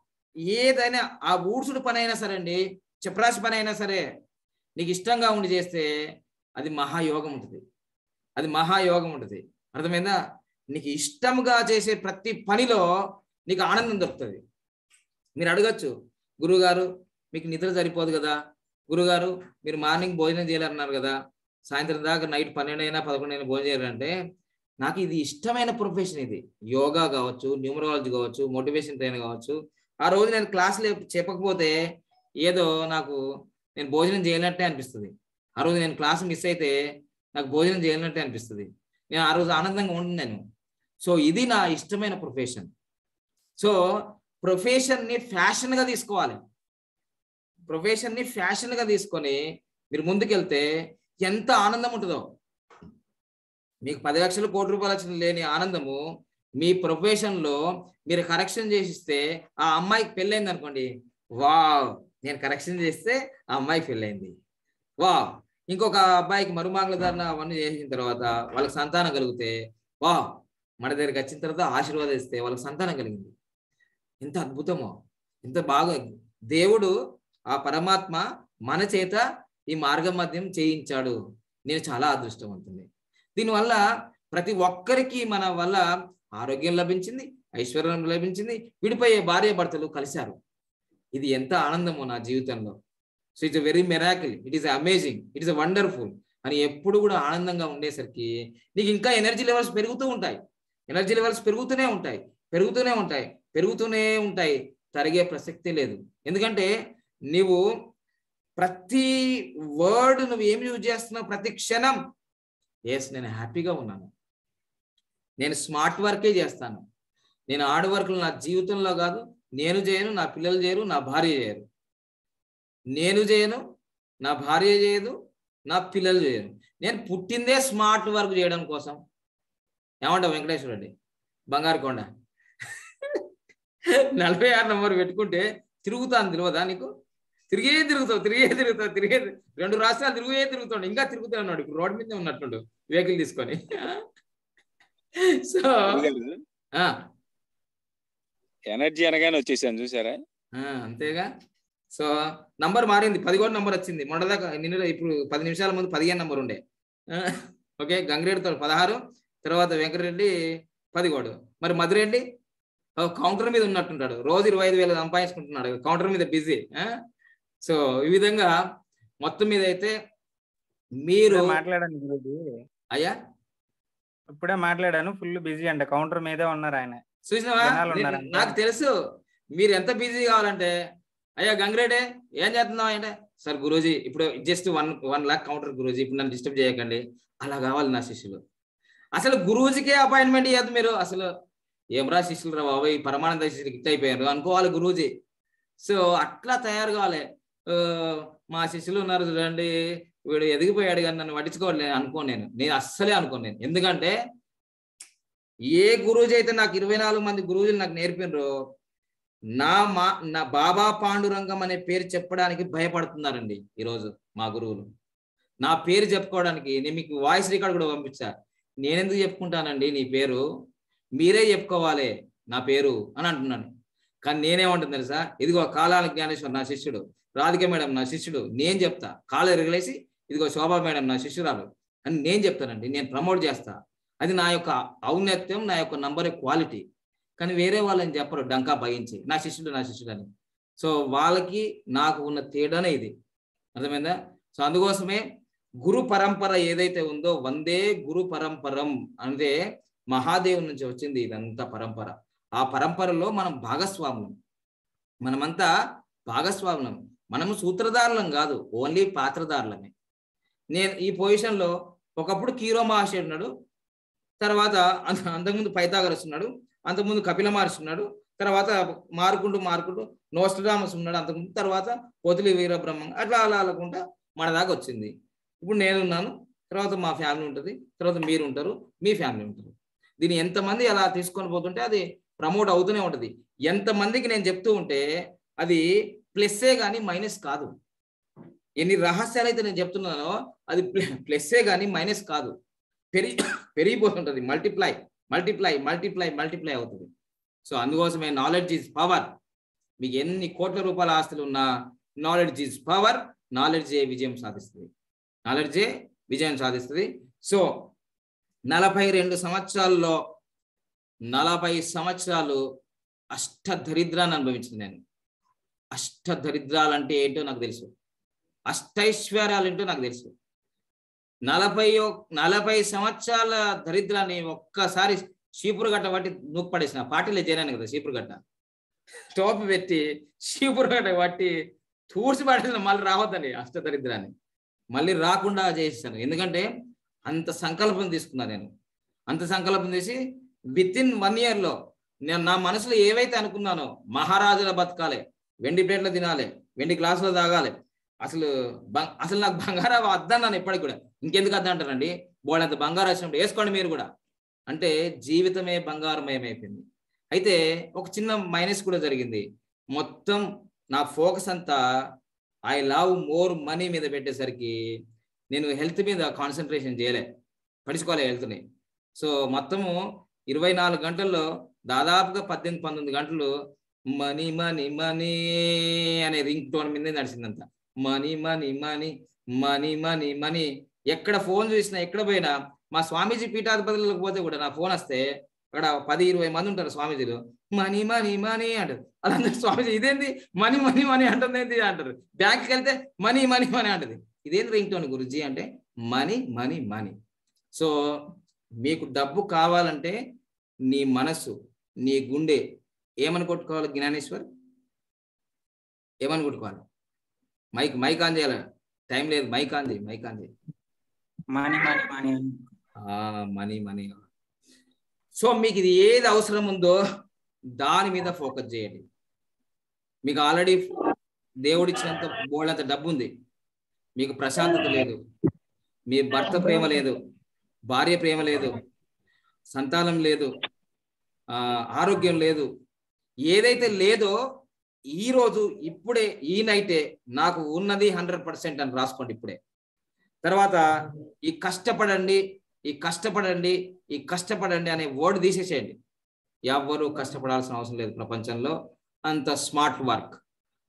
ఏదైనా ఆ ఊడ్సుడు పని అయినా సరే అండి చెప్రాసి పని అయినా సరే నీకు ఇష్టంగా ఉండి చేస్తే అది మహాయోగం ఉంటుంది అది మహాయోగం ఉంటుంది అర్థమైందా నీకు ఇష్టంగా చేసే ప్రతి పనిలో నీకు ఆనందం దొరుకుతుంది మీరు అడగచ్చు గురుగారు మీకు నిద్ర సరిపోదు కదా గురుగారు మీరు మార్నింగ్ భోజనం చేయాలన్నారు కదా సాయంత్రం దాకా నైట్ పన్నెండు అయినా పదకొండు అయినా భోజనం చేయాలంటే నాకు ఇది ఇష్టమైన ప్రొఫెషన్ ఇది యోగా కావచ్చు న్యూమరాలజీ కావచ్చు మోటివేషన్ ట్రైనర్ కావచ్చు ఆ రోజు నేను క్లాసులు చెప్పకపోతే ఏదో నాకు నేను భోజనం చేయనట్టే అనిపిస్తుంది ఆ రోజు నేను క్లాస్ మిస్ అయితే నాకు భోజనం చేయనట్టే అనిపిస్తుంది నేను ఆ రోజు ఆనందంగా ఉంటున్నాను సో ఇది నా ఇష్టమైన ప్రొఫెషన్ సో ప్రొఫెషన్ని ఫ్యాషన్గా తీసుకోవాలి ప్రొఫెషన్ని ఫ్యాషన్గా తీసుకొని మీరు ముందుకెళ్తే ఎంత ఆనందం ఉంటుందో మీకు పది లక్షలు కోటి రూపాయలు వచ్చిన లేని ఆనందము మీ ప్రొఫెషన్లో మీరు కరెక్షన్ చేసిస్తే ఆ అమ్మాయికి పెళ్ళైంది అనుకోండి వావ్ నేను కరెక్షన్ చేస్తే ఆ అమ్మాయికి పెళ్ళైంది వావ్ ఇంకొక అబ్బాయికి మరుమాంగళధారణ అవన్నీ చేసిన తర్వాత వాళ్ళకి సంతానం కలిగితే వావ్ మన దగ్గరికి వచ్చిన తర్వాత ఆశీర్వాదం ఇస్తే వాళ్ళకి సంతానం కలిగింది ఎంత అద్భుతమో ఎంత బాగా దేవుడు ఆ పరమాత్మ మన చేత ఈ మార్గ మధ్యం చేయించాడు నేను చాలా అదృష్టవంతుంది దీనివల్ల ప్రతి ఒక్కరికి మన వల్ల ఆరోగ్యం లభించింది ఐశ్వర్యం లభించింది విడిపోయే భార్య భర్తలు కలిశారు ఇది ఎంత ఆనందమో నా జీవితంలో so it's very miracle it is amazing it is wonderful అని ఎప్పుడు కూడా ఆనందంగా ఉండేసరికి నీకు ఇంకా ఎనర్జీ లెవెల్స్ పెరుగుతూ ఉంటాయి ఎనర్జీ లెవెల్స్ పెరుగుతూనే ఉంటాయి పెరుగుతూనే ఉంటాయి పెరుగుతూనే ఉంటాయి తరిగే ప్రసక్తి లేదు ఎందుకంటే నీవు ప్రతి వర్డ్ నువ్వు ఏం యూజ్ చేస్తున్నావు ప్రతి క్షణం ఎస్ నేను హ్యాపీగా ఉన్నాను నేను స్మార్ట్ వర్కే చేస్తాను నేను హార్డ్ వర్క్లు నా జీవితంలో కాదు నేను చేయను నా పిల్లలు చేయరు నా భార్య చేయరు నేను చేయను నా భార్య చేయదు నా పిల్లలు చేయరు నేను పుట్టిందే స్మార్ట్ వర్క్ చేయడం కోసం ఏమంటావు వెంకటేశ్వర రెడ్డి బంగారు కొండ నలభై ఆరు నంబర్ పెట్టుకుంటే తిరుగుతాను తెలియదా నీకు తిరిగే తిరుగుతావు తిరిగే తిరుగుతావు తిరిగే రెండు రాష్ట్రాలు తిరిగే తిరుగుతాడు ఇంకా తిరుగుతూ ఉన్నాడు ఇప్పుడు రోడ్ మీదే ఉన్నట్టుండు వెహికల్ తీసుకొని సో గురుగారు, ఆ, ఎనర్జీ అనగానే వచ్చేసాను చూసారా ఆ, అంతేగా సో నంబర్ మారింది పదిహేడు నంబర్ వచ్చింది మొన్నదాకా నిన్న ఇప్పుడు పది నిమిషాల ముందు పదిహేను నంబర్ ఉండే ఆ, ఓకే గంగిరెడ్డితో పదహారు తర్వాత వెంకటరెడ్డి పదిహేడు మరి మధురెడ్డి ఓ, కౌంటర్ మీద ఉన్నట్టుంటాడు రోజు ఇరవై ఐదు వేలు సంపాదించుకుంటున్నాడు కౌంటర్ మీద బిజీ సో ఈ విధంగా మొత్తం మీద అయితే మీరు ఇప్పుడే మాట్లాడాను గురుజీ అయ్యా ఇప్పుడే మాట్లాడాను ఫుల్ బిజీ అంట కౌంటర్ మీదే ఉన్నారు ఆయన చూసినావా జనాలు నేను- ఉన్నారంట. నాకు తెలుసు మీరు ఎంత బిజీ కావాలంటే అయ్యా గంగిరెడ్డి ఏం చేస్తున్నావు అంటే సార్ గురూజీ ఇప్పుడు just one one lock counter గురూజీ ఇప్పుడు నన్ను డిస్టర్బ్ చేయకండి అలా కావాలి నా శిష్యులు అసలు గురూజీకే అపాయింట్మెంట్ ఇవ్వద్దు మీరు అసలు ఏమరా శిష్యులు రా బాబు ఈ పరమానంద శిష్యులు గిట్ అయిపోయారు అనుకోవాలి గురూజీ సో అట్లా తయారు కావాలి ఆ, మా శిష్యులు ఉన్నారు చూడండి వీడు ఎదిగిపోయాడు కానీ నన్ను పట్టించుకోవట్లేదు అనుకోను నేను నేను అస్సలే అనుకోను నేను ఎందుకంటే ఏ గురూజీ అయితే నాకు ఇరవై నాలుగు మంది గురూజీలు నాకు నేర్పినరో నా మా నా బాబా పాండురంగం అనే పేరు చెప్పడానికి భయపడుతున్నారండి ఈరోజు మా గురువులు నా పేరు చెప్పుకోవడానికి నేను మీకు వాయిస్ రికార్డ్ కూడా పంపించా నేనెందుకు చెప్పుకుంటానండి నీ పేరు మీరే చెప్పుకోవాలి నా పేరు అని అంటున్నాను కానీ నేనేమంటుంది తెలుసా ఇదిగో కాలాల జ్ఞానేశ్వర్ నా శిష్యుడు రాధిక మేడం నా శిష్యుడు నేను చెప్తా కాలు ఎరగలేసి ఇదిగో శోభా మేడం నా శిష్యురాలు అని నేను చెప్తానండి నేను ప్రమోట్ చేస్తా అది నా యొక్క ఔన్నత్యం నా యొక్క నంబర్ క్వాలిటీ కానీ వేరే వాళ్ళని చెప్పరు డంకా భయించి నా శిష్యుడు నా శిష్యుడు అని సో వాళ్ళకి నాకు ఉన్న తేడానే ఇది అర్థమైందా సో అందుకోసమే గురు పరంపర ఏదైతే ఉందో వందే గురు పరంపరం అంటే మహాదేవుని నుంచి వచ్చింది ఇదంతా పరంపర ఆ పరంపరలో మనం భాగస్వాములం మనమంతా భాగస్వాములం మనము సూత్రధారులం కాదు ఓన్లీ పాత్రధారులమే నేను ఈ పొజిషన్లో ఒకప్పుడు కీరో మహాశయుడు ఉన్నాడు తర్వాత అంత- అంతకుముందు పైతాగరస్ ఉన్నాడు అంతకుముందు కపిల మహర్షి ఉన్నాడు తర్వాత మారుకుంటూ మారుకుంటూ నోస్టడామస్ ఉన్నాడు అంతకుముందు తర్వాత పొతులి వీరబ్రహ్మం అట్లా అలా అలాకుంటా మన దాకా వచ్చింది ఇప్పుడు నేనున్నాను తర్వాత మా ఫ్యామిలీ ఉంటుంది తర్వాత మీరు ఉంటారు మీ ఫ్యామిలీ ఉంటారు దీన్ని ఎంతమంది అలా తీసుకొని పోతుంటే అది ప్రమోట్ అవుతూనే ఉంటుంది ఎంతమందికి నేను చెప్తూ ఉంటే అది ప్లస్సే కానీ మైనస్ కాదు ఎన్ని రహస్యాలు అయితే నేను చెప్తున్నానో అది ప్లస్సే కానీ మైనస్ కాదు పెరిగి పెరిగిపోతుంటుంది మల్టిప్లై మల్టిప్లై మల్టిప్లై మల్టిప్లై అవుతుంది సో అందుకోసమే నాలెడ్జ్ ఈజ్ పవర్ మీకు ఎన్ని కోట్ల రూపాయల ఆస్తులు ఉన్నా నాలెడ్జ్ ఈజ్ పవర్ నాలెడ్జే విజయం సాధిస్తుంది నాలెడ్జే విజయం సాధిస్తుంది సో నలభై రెండు సంవత్సరాల్లో నలభై సంవత్సరాలు అష్ట దరిద్రాన్ని అనుభవించింది నేను అష్ట దరిద్రాలు అంటే ఏంటో నాకు తెలుసు అష్టైశ్వర్యాలు ఏంటో నాకు తెలుసు నలభై ఒక్- నలభై సంవత్సరాల దరిద్రాన్ని ఒక్కసారి చీపురు గట్ట పట్టి నూకు పడేసిన పార్టీలో చేరాను కదా చీపురు గట్ట టోపి పెట్టి చీపురు గట్ట పట్టి తూర్చి పడేసిన మళ్ళీ రావద్దని అష్ట దరిద్రాన్ని మళ్ళీ రాకుండా చేసేసాను ఎందుకంటే అంత సంకల్పం తీసుకున్నా నేను అంత సంకల్పం చేసి విత్ ఇన్ వన్ ఇయర్ లో నేను నా మనసులో ఏవైతే అనుకున్నానో మహారాజుల బతకాలి వెండి ప్లేట్లు తినాలి వెండి గ్లాసులో తాగాలి అసలు బం- అసలు నాకు బంగారం వద్దన్నాను ఎప్పటికి కూడా ఇంకెందుకు వద్దంటారండి బోడంత బంగారం వచ్చినప్పుడు వేసుకోండి మీరు కూడా అంటే జీవితమే బంగారమయమైపోయింది అయితే ఒక చిన్న మైనస్ కూడా జరిగింది మొత్తం నా ఫోకస్ అంతా ఐ లవ్ మోర్ మనీ మీద పెట్టేసరికి నేను హెల్త్ మీద కాన్సన్ట్రేషన్ చేయలే పడుచుకోలే హెల్త్ని సో మొత్తము ఇరవై నాలుగు గంటల్లో దాదాపుగా పద్దెనిమిది పంతొమ్మిది గంటలు మనీ మనీ మనీ అనే రింగ్ టోన్ మీదే నడిచిందంత money money money money money money ఎక్కడ ఫోన్ చూసినా ఎక్కడ పోయినా మా స్వామీజీ పీఠాధిపతులకు పోతే కూడా నా ఫోన్ వస్తే అక్కడ పది ఇరవై మంది ఉంటారు స్వామీజీలు మనీ మనీ మనీ అంటారు అలాంటి స్వామీజీ ఇదేంటి మనీ మనీ మనీ అంటుంది ఏంటి అంటారు బ్యాంక్కి వెళ్తే మనీ మనీ మనీ అంటది ఇదేంటి రింగ్ టోన్ గురుజీ అంటే మనీ మనీ మనీ సో మీకు డబ్బు కావాలంటే నీ మనసు నీ గుండె ఏమని కొట్టుకోవాలి జ్ఞానేశ్వర్ ఏమని కొట్టుకోవాలి మైక్ మైక్ ఆన్ చేయాలి టైం లేదు మైక్ ఆన్ చేయి మైక్ ఆన్ చేయి money money money money money so మీకు ఇది ఏది అవసరం ఉందో దాని మీద ఫోకస్ చేయండి మీకు ఆల్రెడీ దేవుడిచ్చినంత బోళ్ళంత డబ్బు ఉంది మీకు ప్రశాంతత లేదు మీ భర్త ప్రేమ లేదు భార్య ప్రేమ లేదు సంతానం లేదు ఆ, ఆరోగ్యం లేదు ఏదైతే లేదో ఈ రోజు ఇప్పుడే ఈ నైటే నాకు ఉన్నది హండ్రెడ్ పర్సెంట్ అని రాసుకోండి ఇప్పుడే తర్వాత ఈ కష్టపడండి ఈ కష్టపడండి ఈ కష్టపడండి అనే వర్డ్ తీసేసేయండి ఎవ్వరూ కష్టపడాల్సిన అవసరం లేదు ప్రపంచంలో అంత స్మార్ట్ వర్క్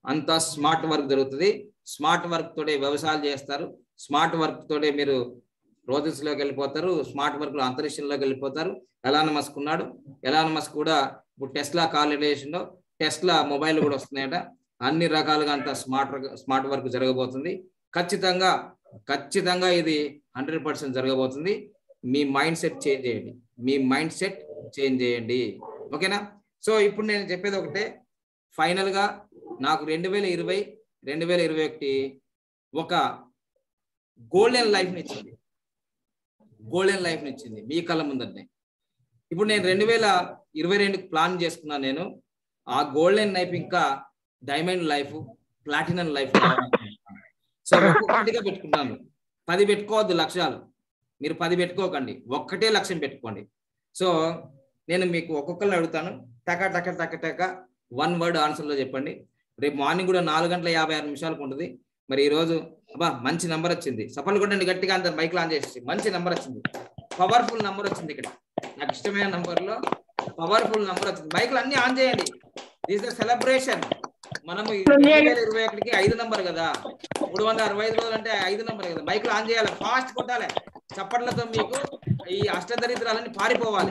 అంతా స్మార్ట్ వర్క్ జరుగుతుంది స్మార్ట్ వర్క్ తోటే వ్యవసాయాలు చేస్తారు స్మార్ట్ వర్క్ తోటే మీరు రోజెస్ లోకి వెళ్ళిపోతారు స్మార్ట్ వర్క్ లో అంతరిక్షంలోకి వెళ్ళిపోతారు ఎలాన్ మస్క్ ఉన్నాడు ఎలాన్ మస్క్ కూడా ఇప్పుడు టెస్లా కాల్ లో టెస్లా మొబైల్ కూడా వస్తున్నాయట అన్ని రకాలుగా అంత స్మార్ట్ స్మార్ట్ వర్క్ జరగబోతుంది ఖచ్చితంగా ఖచ్చితంగా ఇది హండ్రెడ్ పర్సెంట్ జరగబోతుంది మీ మైండ్ సెట్ చేంజ్ చేయండి మీ మైండ్ సెట్ చేంజ్ చేయండి ఓకేనా సో ఇప్పుడు నేను చెప్పేది ఒకటే ఫైనల్ గా నాకు రెండు వేల ఇరవై రెండు వేల ఇరవై ఒకటి ఒక గోల్డెన్ లైఫ్ ఇచ్చింది గోల్డెన్ లైఫ్ ఇచ్చింది మీ కళ్ళ ముందరనే ఇప్పుడు నేను రెండు వేల ఇరవై రెండు ప్లాన్ చేసుకున్నాను నేను ఆ గోల్డెన్ లైఫ్ ఇంకా diamond life platinum life so ఒక్కొక్కటిగా పెట్టుకున్నాను పది పెట్టుకోవద్దు లక్ష్యాలు మీరు పది పెట్టుకోకండి ఒక్కటే లక్ష్యం పెట్టుకోండి సో నేను మీకు ఒక్కొక్కరిని అడుగుతాను టక టక టక టక వన్ వర్డ్ ఆన్సర్లో చెప్పండి రేపు మార్నింగ్ కూడా నాలుగు గంటల యాభై ఆరు నిమిషాలకు ఉంటుంది మరి ఈ రోజు అబ్బా మంచి నంబర్ వచ్చింది సఫల్ కొట్టండి గట్టిగా అంత మైక్ ఆన్ చేసి మంచి నంబర్ వచ్చింది పవర్ఫుల్ నంబర్ వచ్చింది ఇక్కడ నాకు ఇష్టమైన నంబర్ లో పవర్ఫుల్ నంబర్ వచ్చింది మైక్లు అన్ని ఆన్ చేయండి దిస్ ద సెలబ్రేషన్ మనము ఈ రెండు వేల ఇరవై ఒకటికి ఐదు నంబర్ కదా మూడు వందల అరవై ఐదు రోజులు అంటే ఐదు నంబర్ కదా మైక్లు ఆన్ చేయాలి ఫాస్ట్ కొట్టాలి చప్పట్లతో మీకు ఈ అష్టదరిద్రాలన్నీ పారిపోవాలి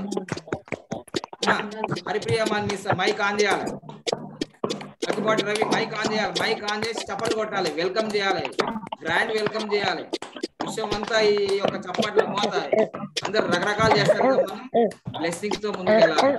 హరిప్రియమాన్ని మైక్ ఆన్ చేయాలి అక్కుపాటి రవి మైక్ ఆన్ చేయాలి మైక్ ఆన్ చేసి చప్పట్లు కొట్టాలి వెల్కమ్ చేయాలి గ్రాండ్ వెల్కమ్ చేయాలి విషయం అంతా ఈ యొక్క చప్పట్ల మోత అందరు రకరకాలు చేస్తారు కదా మనం బ్లెస్సింగ్స్ తో ముందుకు వెళ్ళాలి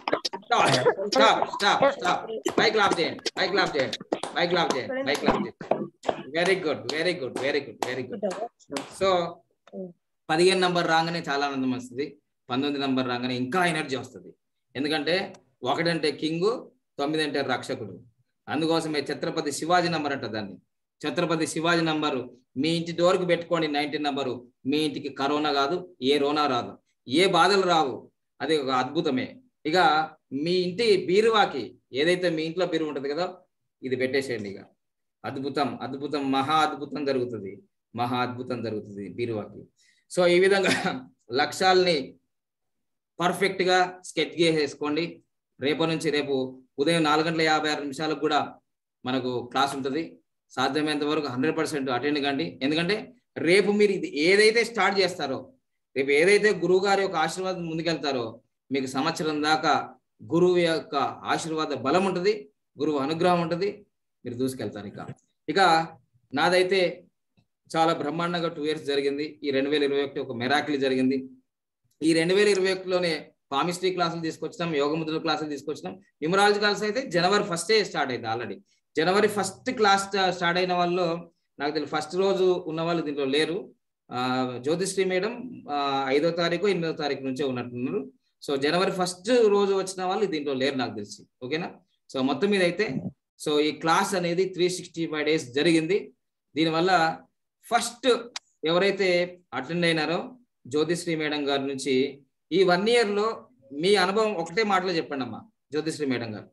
స్టాప్ స్టాప్ స్టాప్ మైక్ లాప్ చేయండి మైక్ లాప్ చేయండి మైక్ లాప్ చేయండి మైక్ లాప్ చేయండి very good very good very good very good so పదిహేను నంబర్ రాగానే చాలా ఆనందం వస్తుంది పంతొమ్మిది నంబర్ రాగానే ఇంకా ఎనర్జీ వస్తుంది ఎందుకంటే ఒకటంటే కింగ్ తొమ్మిది అంటే రక్షకుడు అందుకోసమే ఛత్రపతి శివాజీ నంబర్ అంట దాన్ని ఛత్రపతి శివాజీ నంబరు మీ ఇంటి డోర్కి పెట్టుకోండి నైన్టీన్ నంబరు మీ ఇంటికి కరోనా కాదు ఏ రోనా రాదు ఏ బాధలు రావు అది ఒక అద్భుతమే ఇక మీ ఇంటి బీరువాకి ఏదైతే మీ ఇంట్లో బీరువా ఉంటుంది కదా ఇది పెట్టేసేయండి ఇక అద్భుతం అద్భుతం మహా అద్భుతం జరుగుతుంది మహా అద్భుతం జరుగుతుంది బీరువాకి సో ఈ విధంగా లక్ష్యాల్ని పర్ఫెక్ట్ గా స్కెచ్ చేసేసుకోండి రేపటి నుంచి రేపు ఉదయం నాలుగు గంటల యాభై ఆరు నిమిషాలకు కూడా మనకు క్లాస్ ఉంటుంది సాధ్యమైనంత వరకు హండ్రెడ్ పర్సెంట్ అటెండ్ కండి ఎందుకంటే రేపు మీరు ఇది ఏదైతే స్టార్ట్ చేస్తారో రేపు ఏదైతే గురువు గారి యొక్క ఆశీర్వాదం ముందుకెళ్తారో మీకు సంవత్సరం దాకా గురువు యొక్క ఆశీర్వాద బలం ఉంటుంది గురువు అనుగ్రహం ఉంటుంది మీరు దూసుకెళ్తారు ఇక ఇక నాదైతే చాలా బ్రహ్మాండంగా టూ ఇయర్స్ జరిగింది ఈ రెండు వేల ఇరవై ఒకటి ఒక మెరాకిల్ జరిగింది ఈ రెండు వేల ఇరవై ఒకటిలోనే పామిస్ట్రీ క్లాసులు తీసుకొచ్చినాం యోగముద్రల క్లాసులు తీసుకొచ్చినాం న్యూమరాలజీ క్లాస్ అయితే జనవరి ఫస్టే స్టార్ట్ అయింది ఆల్రెడీ జనవరి ఫస్ట్ క్లాస్ స్టార్ట్ అయిన వాళ్ళు నాకు తెలియదు ఫస్ట్ రోజు ఉన్న వాళ్ళు దీంట్లో లేరు ఆ, జ్యోతిశ్రీ మేడం ఆ, ఐదో తారీఖు ఎనిమిదో తారీఖు నుంచే ఉన్నట్టున్నారు సో జనవరి ఫస్ట్ రోజు వచ్చిన వాళ్ళు దీంట్లో లేరు నాకు తెలిసి ఓకేనా సో మొత్తం మీద అయితే సో ఈ క్లాస్ అనేది త్రీ సిక్స్టీ ఫైవ్ డేస్ జరిగింది దీనివల్ల ఫస్ట్ ఎవరైతే అటెండ్ అయినారో జ్యోతిశ్రీ మేడం గారి నుంచి ఈ వన్ ఇయర్ లో మీ అనుభవం ఒకటే మాటలో చెప్పండి అమ్మా జ్యోతిశ్రీ మేడం గారు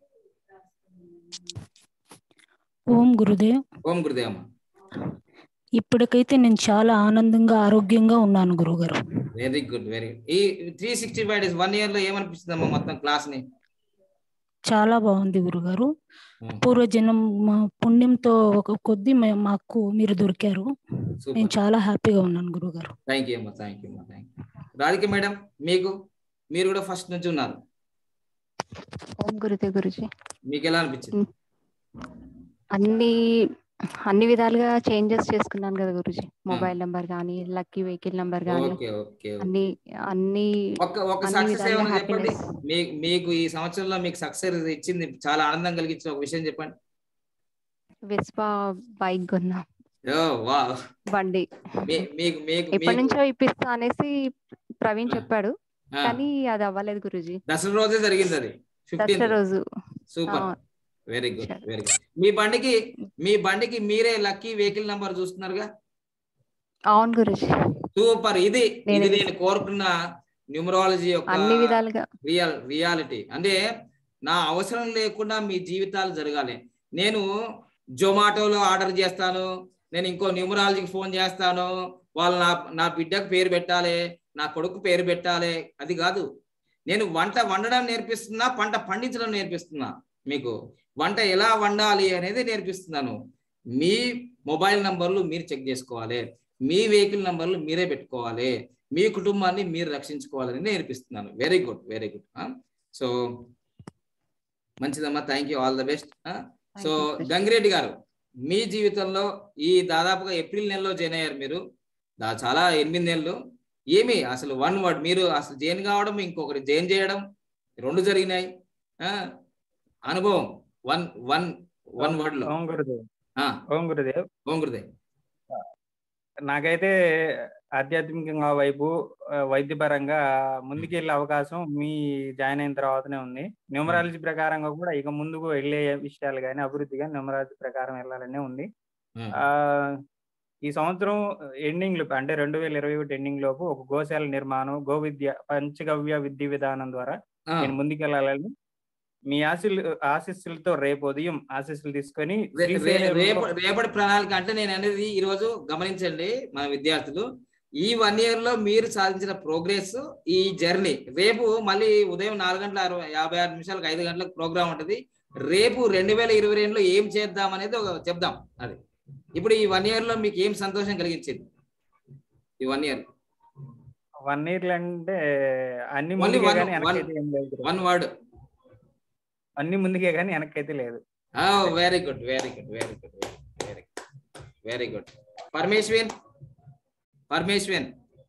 ఓం గురుదేవ్ ఓం గురుదేవ్ అమ్మ ఇప్పటికైతే నేను చాలా ఆనందంగా ఆరోగ్యంగా ఉన్నాను గురుగారు వెరీ గుడ్ వెరీ గుడ్ ఈ three sixty five days one year లో ఏమనిపిస్తుంది అమ్మా మొత్తం క్లాస్ ని చాలా బాగుంది గురుగారు Hmm. పూర్వజన్మ మా పుణ్యంతో ఒక కొద్ది మే- మాకు మీరు దొరికారు నేను సూపర్ చాలా హ్యాపీగా ఉన్నాను గురుగారు థ్యాంక్ యూ అమ్మా థ్యాంక్ యూ అమ్మా థ్యాంక్ యూ రాధిక మేడం మీకు మీరు కూడా ఫస్ట్ నుంచి ఉన్నారు ఓం గురుదేవ్ గురుజీ మీకు ఎలా అనిపించింది అన్ని అన్ని విధాలుగా చేంజెస్ చేసుకున్నాను కదా గురుజీ మొబైల్ నంబర్ కానీ లక్కీ వెహికల్ నంబర్ కానీ ఓకే ఓకే అన్ని అన్ని ఒక ఒక అన్ని సక్సెస్ విధాలుగా ఏమైనా చెప్పండి happiness. మీ- మీకు ఈ సంవత్సరంలో మీకు సక్సెస్ ఇచ్చింది చాలా ఆనందం కలిగించిన ఒక విషయం చెప్పండి వెస్పా బైక్ కొన్నా ఓ వా బండి మీ- మీకు మీకు ఎప్పటి మీకు- నుంచో ఇప్పిస్తా అనేసి ప్రవీణ్ ఆ. చెప్పాడు ఆ, కానీ అది అవ్వలేదు గురుజీ దసరా రోజే జరిగింది అది దసరా ఫిఫ్టీన్ రోజు సూపర్ ఆ, very good Sure. Very good మీ బండికి మీ బండికి మీరే లక్కీ వెహికల్ నంబర్ చూస్తున్నారుగా అవును గురుజీ సూపర్ ఇది ఇది నేను- నేను కోరుకున్న న్యూమరాలజీ యొక్క అన్ని విధాలుగా రియల్ రియాలిటీ అంటే నా అవసరం లేకుండా మీ జీవితాలు జరగాలి నేను జొమాటోలో ఆర్డర్ చేస్తాను నేను ఇంకో న్యూమరాలజీకి ఫోన్ చేస్తాను వాళ్ళు నా నా బిడ్డకు పేరు పెట్టాలి నా కొడుకు పేరు పెట్టాలి అది కాదు నేను వంట వండడం నేర్పిస్తున్నా పంట పండించడం నేర్పిస్తున్నా మీకు వంట ఎలా వండాలి అనేది నేర్పిస్తున్నాను మీ మొబైల్ నంబర్లు మీరు చెక్ చేసుకోవాలి మీ వెహికల్ నంబర్లు మీరే పెట్టుకోవాలి మీ కుటుంబాన్ని మీరు రక్షించుకోవాలని నేర్పిస్తున్నాను very good very good so మంచిదమ్మా thank you all the best so Gangireddy గారు మీ జీవితంలో ఈ దాదాపుగా ఏప్రిల్ నెలలో జాయిన్ అయ్యారు మీరు దా- చాలా ఎనిమిది నెలలు ఏమి అసలు వన్ వర్డ్ మీరు అసలు జైన్ కావడం ఇంకొకటి జైన్ చేయడం రెండు జరిగినాయి ఆ, అనుభవం వన్ వన్ వన్ వర్డ్ లో ఓం గురుదేవ్ ఆ, ఓం గురుదేవ్ ఓం గురుదేవ్ నాకైతే ఆధ్యాత్మికంగా వైపు ఆ, వైద్యపరంగా ముందుకెళ్ళే అవకాశం మీ జాయిన్ అయిన తర్వాతనే ఉంది న్యూమరాలజీ ప్రకారంగా కూడా ఇక ముందుకు వెళ్ళే విషయాలు కానీ అభివృద్ధి కానీ న్యూమరాలజీ ప్రకారం వెళ్ళాలనే ఉంది ఉమ్, ఆ ఈ సంవత్సరం ఎండింగ్ లోపు అంటే రెండు వేల ఇరవై ఒకటి ఎండింగ్ లోపు ఒక గోశాల నిర్మాణం గో విద్య పంచగవ్య విద్య విధానం ద్వారా ఆ, నేను ముందుకెళ్ళాలని మీ ఆశీలు ఆశీస్సులతో రేపు ఉదయం ఆశీస్సులు తీసుకొని రే- రే- శ్రీశైలంలో- రేపు రేపటి ప్రణాళిక అంటే నేను అనేది ఈ రోజు గమనించండి మన విద్యార్థులు ఈ వన్ ఇయర్ లో మీరు సాధించిన ప్రోగ్రెస్ ఈ జర్నీ రేపు మళ్ళీ ఉదయం నాలుగు గంటల అరవై యాభై ఆరు నిమిషాలకు ఐదు గంటలకు ప్రోగ్రామ్ ఉంటది రేపు రెండు వేల ఇరవై రెండులో ఏం చేద్దాం అనేది ఒక చెప్దాం అది ఇప్పుడు ఈ వన్ ఇయర్ లో మీకు ఏం సంతోషం కలిగించింది ఈ వన్ ఇయర్ వన్ ఇయర్ అంటే అన్ని Only ముందుకే one- కానీ one- వెనకైతే ఏం లేదు వన్ వర్డ్ అన్ని ముందుకే కానీ వెనకైతే లేదు very good very good very good very good very good Parameshwan Parameshwan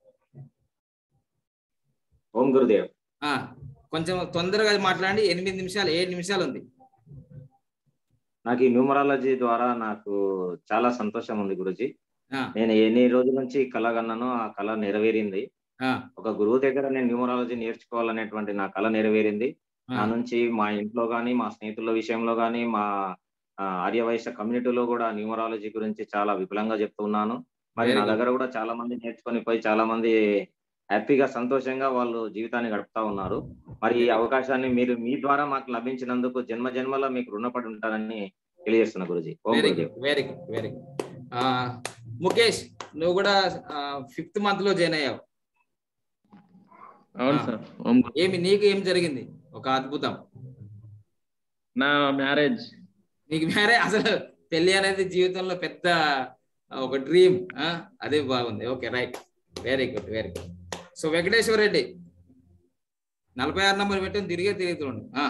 ఓం గురుదేవ్ ఆ, కొంచెం తొందరగా మాట్లాడి ఎనిమిది నిమిషాలు ఏడు నిమిషాలు ఉంది నాకు ఈ న్యూమరాలజీ ద్వారా నాకు చాలా సంతోషం ఉంది గురుజీ ఆ, నేను ఎన్ని రోజుల నుంచి కళ కన్నానో ఆ కళ నెరవేరింది ఆ, ఒక గురువు దగ్గర నేను న్యూమరాలజీ నేర్చుకోవాలనేటువంటి నా కళ నెరవేరింది ఆ, నా నుంచి మా ఇంట్లో గాని మా స్నేహితుల విషయంలో గాని మా ఆ, ఆర్యవైశ్య కమ్యూనిటీలో కూడా న్యూమరాలజీ గురించి చాలా విపులంగా చెప్తున్నాను మరి Very నా good. దగ్గర కూడా చాలా మంది నేర్చుకొని పోయి చాలా మంది హ్యాపీగా సంతోషంగా వాళ్ళు జీవితాన్ని గడుపుతా ఉన్నారు మరి ఈ అవకాశాన్ని మీరు మీ ద్వారా మాకు లభించినందుకు జన్మ జన్మలో మీకు రుణపడి ఉంటానని తెలియజేస్తున్నా గురుజీ ఓం వెరీ గురుదేవ్ good very good very good ఆ, ముఖేష్ నువ్వు కూడా ఫిఫ్త్ మంత్ లో జాయిన్ అయ్యావు అవును ఆ. సార్ ఓం గురు. ఏమి నీకు ఏం జరిగింది ఒక అద్భుతం నా మ్యారేజ్ నీకు మేరే అసలు పెళ్లి అనేది జీవితంలో పెద్ద ఆ, ఒక డ్రీమ్ అదే బాగుంది okay right very good very good so Venkateshwara Reddy నలభై ఆరు నంబర్ పెట్టని తిరిగే తిరుగుతుండు ఆ,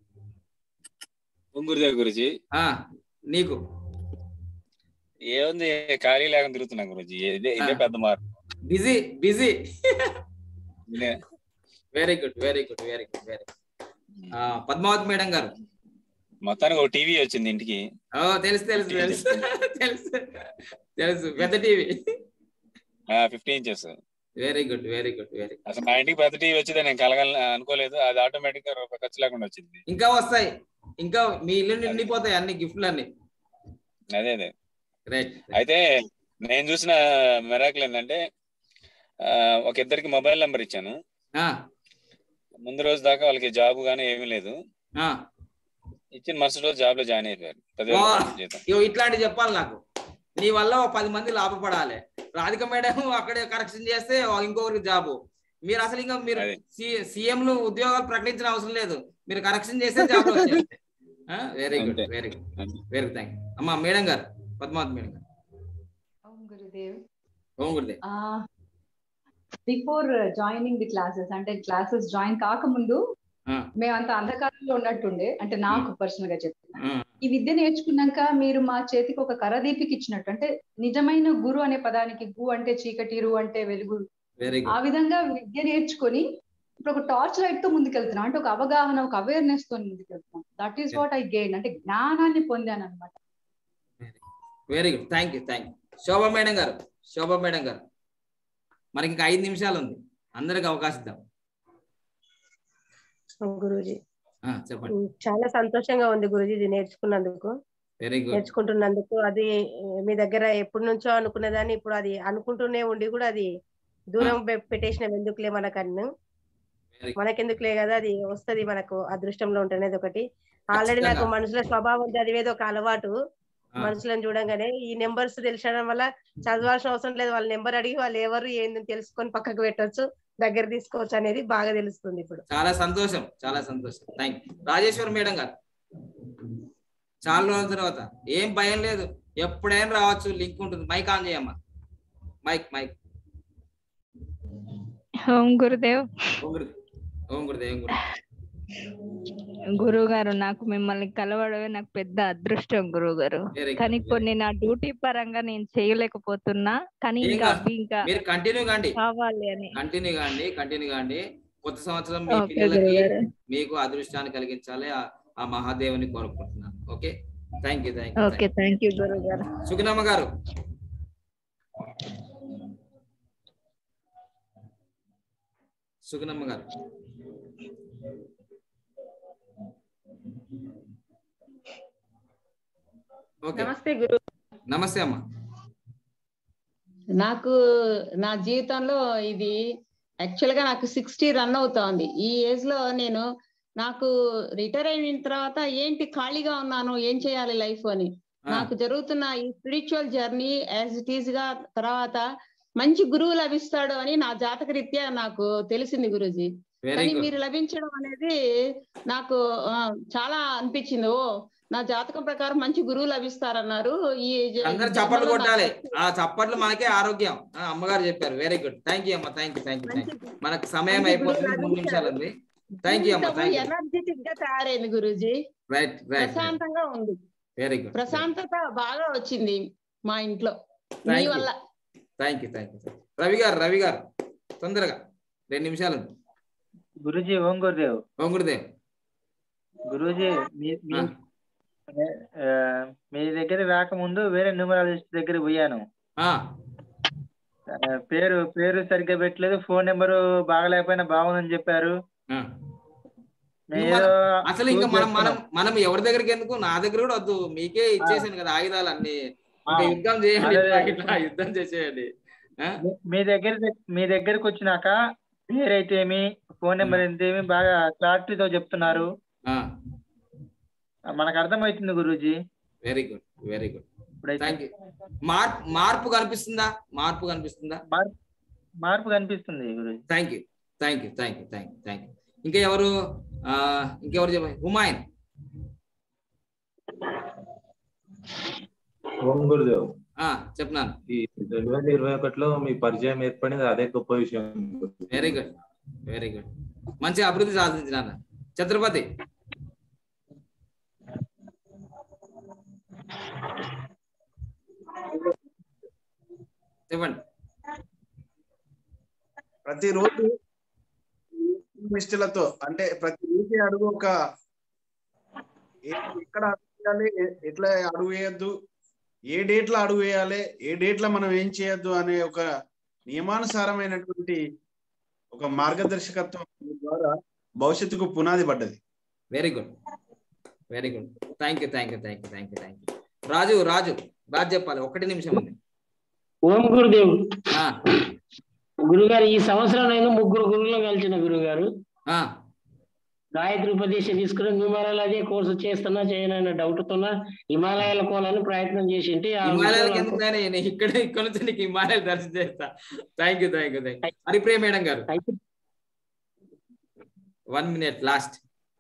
ఓం గురుదేవ్ గురుజీ ఆ, నీకు ఏముంది ఖాళీ లేకుండా తిరుగుతున్నా గురుజీ ఇదే ఇదే పెద్ద మార్పు బిజీ బిజీ ఇదే. Very good very good very good very Padmavathi madam గారు మొత్తానికి ఒక టీవీ వచ్చింది ఇంటికి ఓ తెలుసు తెలుసు తెలుసు తెలుసు తెలుసు పెద్ద TV fifty inches very good very good very అసలు మా ఇంటికి పెద్ద టీవీ వచ్చింది నేను కలగల అనుకోలేదు అది ఆటోమేటిక్ గా రూపాయి ఖర్చు లేకుండా వచ్చింది ఇంకా వస్తాయి ఇంకా మీ ఇల్లు నిండిపోతాయి అన్ని గిఫ్ట్లు అన్ని అదే అదే రైట్ అయితే నేను చూసిన మెరాకులు ఏంటంటే ఆ, ఒక ఇద్దరికి మొబైల్ నెంబర్ ఇచ్చాను ముందు రోజు దాకా వాళ్ళకి జాబ్ గానీ ఏమీ లేదు ఇచ్చిన మరుసటి రోజు జాబ్ లో జాయిన్ అయిపోయారు పదివేల వా. రూపాయలు జీతం ఇగో ఇట్లాంటి చెప్పాలి నాకు నీ వల్ల ఓ పది మంది లాభపడాలి రాధిక మేడం అక్కడే కరెక్షన్ చేస్తే ఓ ఇంకొకరికి జాబు మీరు అసలు ఇంకా మీరు అదే. సీఎంలు ఉద్యోగాలు ప్రకటించిన అవసరం లేదు మీరు కరెక్షన్ చేస్తే జాబ్ వెరీ గుడ్ అంతే. Very good very good thank అమ్మా మేడం గారు పద్మావతి మేడం గారు ఓం గురుదేవ్ ఓం గురుదే బిఫోర్ జాయినింగ్ ది క్లాసెస్ అంటే క్లాసెస్ జాయిన్ కాకముందు ఆ. మేమంతా అంధకారంలో ఉన్నట్టుండే అంటే నాకు పర్సనల్ గా చెప్తున్నా ఈ విద్య నేర్చుకున్నాక మీరు మా చేతికి ఒక కరదీపికి ఇచ్చినట్టు అంటే నిజమైన గురు అనే పదానికి గు అంటే చీకటి రు అంటే వెలుగు వెరీ ఆ గుడ్ విధంగా విద్య నేర్చుకొని ఇప్పుడు ఒక టార్చ్ లైట్ తో ముందుకెళ్తున్నాం అంటే ఒక అవగాహన ఒక అవేర్నెస్ తో ముందుకెళ్తున్నాం that is what I gain అంటే జ్ఞానాన్ని పొందాను అనమాట very good thank you thank you Shobha madam గారు శోభా మేడం గారు మనకి ఇంకా ఐదు నిమిషాలు ఉంది అందరికి అవకాశం ఇద్దాం గురూజీ ఆ, చెప్పండి ఉమ్, చాలా సంతోషంగా ఉంది గురూజీ ఇది నేర్చుకున్నందుకు వెరీ గుడ్ నేర్చుకుంటున్నందుకు అది ఏ, మీ దగ్గర ఎప్పటి నుంచో అనుకున్నదాన్ని ఇప్పుడు అది అనుకుంటూనే ఉండి కూడా అది దూరం పె- పెట్టేసిన ఎందుకులే మనకన్ను Very good. మనకెందుకులే కదా అది వస్తది మనకు అదృష్టంలో ఉంటనేది ఒకటి ఆల్రెడీ నాకు ఖచ్చితంగా. మనుషుల స్వభావం చదివేది ఒక అలవాటు ఆ. మనుషులను చూడంగానే ఈ నెంబర్స్ తెలిసడం వల్ల చదవాల్సిన అవసరం లేదు వాళ్ళ నెంబర్ అడిగి వాళ్ళు ఎవరు ఏందని తెలుసుకొని పక్కకు పెట్టొచ్చు దగ్గర తీసుకోవచ్చు అనేది బాగా తెలుస్తుంది ఇప్పుడు చాలా సంతోషం చాలా సంతోషం థ్యాంక్ రాజేశ్వర్ మేడం గారు చాలా రోజుల తర్వాత ఏం భయం లేదు ఎప్పుడైనా రావచ్చు లింక్ ఉంటుంది మైక్ ఆన్ చేయమ్మా మైక్ మైక్ ఓం గురుదేవ్ ఓం గురుదేవ్ ఓం గురుదేవ్ ఓం గురుదేవ్ గురువు గారు నాకు మిమ్మల్ని కలవడమే నాకు పెద్ద అదృష్టం గురువు గారు Very good, కానీ very కొన్ని నా డ్యూటీ పరంగా నేను చేయలేకపోతున్నా కానీ ఏం ఇంకా కాదు. అవి ఇంకా మీరు కంటిన్యూ కాండి కావాలి అని కంటిన్యూ కాండి కంటిన్యూ కాండి కొత్త సంవత్సరం మీ ఓకే పిల్లలకి గురుగారు. మీకు అదృష్టాన్ని కలిగించాలి ఆ- ఆ మహాదేవుని కోరుకుంటున్నాను okay thank you thank you okay thank you గురువు గారు సుఖనమ్మ గారు సుఖనమ్మ గారు ఓకే నమస్తే గురు నమస్తే అమ్మ నాకు నా జీవితంలో ఇది యాక్చువల్ గా నాకు సిక్స్టీ రన్ అవుతోంది ఈ ఏజ్ లో నేను నాకు రిటైర్ అయిన తర్వాత ఏంటి ఖాళీగా ఉన్నాను ఏం చేయాలి లైఫ్ అని నాకు జరుగుతున్న ఈ spiritual journey as it is గా తర్వాత మంచి గురువు లభిస్తాడు అని నా జాతక రీత్యా నాకు తెలిసింది గురూజీ Very కానీ good. మీరు లభించడం అనేది నాకు ఆ, చాలా అనిపించింది ఓ నా జాతకం ప్రకారం మంచి గురువు లభిస్తారన్నారు ఈ జ- అందరు ఈ చప్పట్లు జన్మలో కొట్టాలి నాకు- ఆ చప్పట్లు మనకే ఆరోగ్యం ఆ, అమ్మగారు చెప్పారు వెరీ గుడ్ థ్యాంక్ యూ అమ్మ thank you thank you thank you మనకు సమయం మంచి అయిపోతుంది గురువు మూడు నిమిషాలు ఉంది థ్యాంక్ యూ అమ్మ జీవితము థ్యాంక్ యూ ఎనర్జెటిక్ గా తయారైంది గురూజీ రైట్ రైట్ ప్రశాంతంగా ఉంది వెరీ గుడ్ ప్రశాంతత బాగా వచ్చింది మా ఇంట్లో మీ Thank you. వల్ల thank you thank you Ravi గారు రవి గారు తొందరగా రెండు నిమిషాలు ఉంది. గురుజీ ఓం గురుదేవ్ ఓం గురుదేవ్ గురూజీ మీ మీ ఆ, మీ దగ్గర రాకముందు వేరే న్యూమరాలజిస్ట్ దగ్గర పోయాను ఆ, ఆ, పేరు పేరు సరిగ్గా పెట్టలేదు ఫోన్ నెంబరు బాగలేకపోయినా బాగుందని చెప్పారు ఆ. నేను మన- ఏదో అసలు ఇంకా prove మనం మనం చేస్తున్నాను. మనం ఎవరి దగ్గరికి ఎందుకు నా దగ్గర కూడా వద్దు మీకే ఇచ్చేసాను కదా ఆయుధాలు అన్ని ఇంకా ఆ. యుద్ధం చేయండి అదే. ఇట్లా ఇట్లా యుద్ధం చేసేయండి ఆ? మీ- మీ దగ్గర మీ దగ్గరకు వచ్చినాక పేరైతేమి ఫోన్ నెంబర్ ఏంటేమి బాగా క్లారిటీతో చెప్తున్నారు ఆ, మనకు అర్థమవుతుంది గురూజీ వెరీ గుడ్ వెరీ గుడ్ ఇప్పుడైతే థ్యాంక్ యూ మార్పు మార్పు కనిపిస్తుందా మార్పు కనిపిస్తుందా మార్పు మార్పు కనిపిస్తుంది గురూజీ thank you thank you thank you thank you thank you ఇంకా ఎవరు ఆ, ఇంకెవరు చెప్పండి హుమాయన్ ఓం గురుదేవ్ ఆ, చెప్పినాను ఈ రెండు వేల ఇరవై ఒకటిలో మీ పరిచయం ఏర్పడింది అదే గొప్ప విషయం వెరీ గుడ్ వెరీ గుడ్ మంచి అభివృద్ధి సాధించిన ఛత్రపతి చెప్పండి ప్రతిరోజు నిష్ఠలతో అంటే ప్రతి ఊరికి అడుగు ఒక ఏ- ఎక్కడ అడుగు వేయాలి ఎ- ఎట్లా అడుగు వేయద్దు ఏ డేట్ లో అడుగు వేయాలి ఏ డేట్ లో మనం ఏం చేయొద్దు అనే ఒక నియమానుసారమైనటువంటి ఒక మార్గదర్శకత్వం ద్వారా భవిష్యత్తుకు పునాది పడ్డది very good very good thank you thank you thank you thank you thank you Raju Raju Raju చెప్పాలి ఒకటి నిమిషం ఉంది ఓం గురుదేవ్ ఆ, గురుగారు ఈ సంవత్సరం నేను ముగ్గురు గురువులను కలిసిన గురుగారు ఆ, గాయత్రి ఉపదేశం తీసుకుని న్యూమరాలు అదే కోర్సు చేస్తున్నా చేయనన్న డౌట్ తోనా హిమాలయాల కోలని ప్రయత్నం చేసింటి ఆ హిమాలయాలకు విషయంలో ఎందుకు నాయనా? నేను ఇక్కడ ఇక్కడ నుంచి నీకు హిమాలయాలు దర్శనం చేస్తా thank you thank you thank you Haripriya madam గారు వన్ మినిట్ లాస్ట్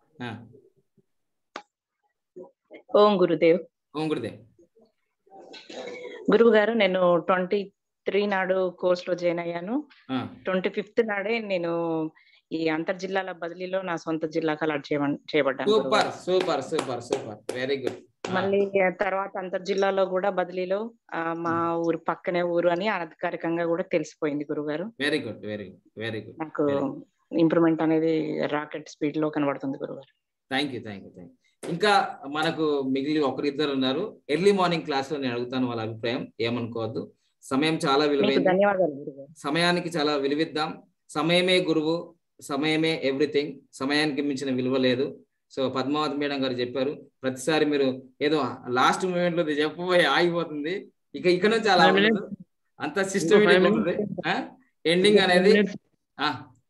ఓం గురుదేవ్ ఓం గురుదేవ్ గురువు గారు నేను ట్వంటీ త్రీ నాడు కోర్స్ లో జాయిన్ అయ్యాను ఆ, ట్వంటీ ఫిఫ్త్ నాడే నేను ఈ అంతర్ జిల్లాల బదిలీలో నా సొంత జిల్లాకు అలాట్ చేయమన్- చేయబడ్డాను గురువు సూపర్ గారు. Super super super very good మళ్ళీ ఆ తర్వాత అంతర్ జిల్లాలో కూడా బదిలీలో ఆ, మా ఊరు పక్కనే ఊరు అని అనధికారికంగా కూడా తెలిసిపోయింది గురుగారు very good very good very good నాకు ఇంప్రూవ్మెంట్ అనేది రాకెట్ స్పీడ్ లో కనబడుతుంది గురుగారు thank you thank you thank ఇంకా మనకు మిగిలి ఒకరిద్దరు ఉన్నారు ఎర్లీ మార్నింగ్ క్లాస్ లో నేను అడుగుతాను వాళ్ళ అభిప్రాయం ఏమనుకోవద్దు సమయం చాలా మీకు విలువైంది ధన్యవాదాలు గురుగారు సమయానికి చాలా విలువిద్దాం సమయమే గురువు సమయమే ఎవ్రీథింగ్ సమయానికి మించిన విలువ లేదు సో పద్మావతి మేడం గారు చెప్పారు ప్రతిసారి మీరు ఏదో లాస్ట్ మూమెంట్ లో ఇది చెప్పబోయి ఆగిపోతుంది ఇక ఇక నుంచి అలా Five ఉండదు minutes. అంత ఇంకో సిస్టమేటిక్ five ఉంటుంది ఎండింగ్ ఇంకో five అనేది minutes. ఆ,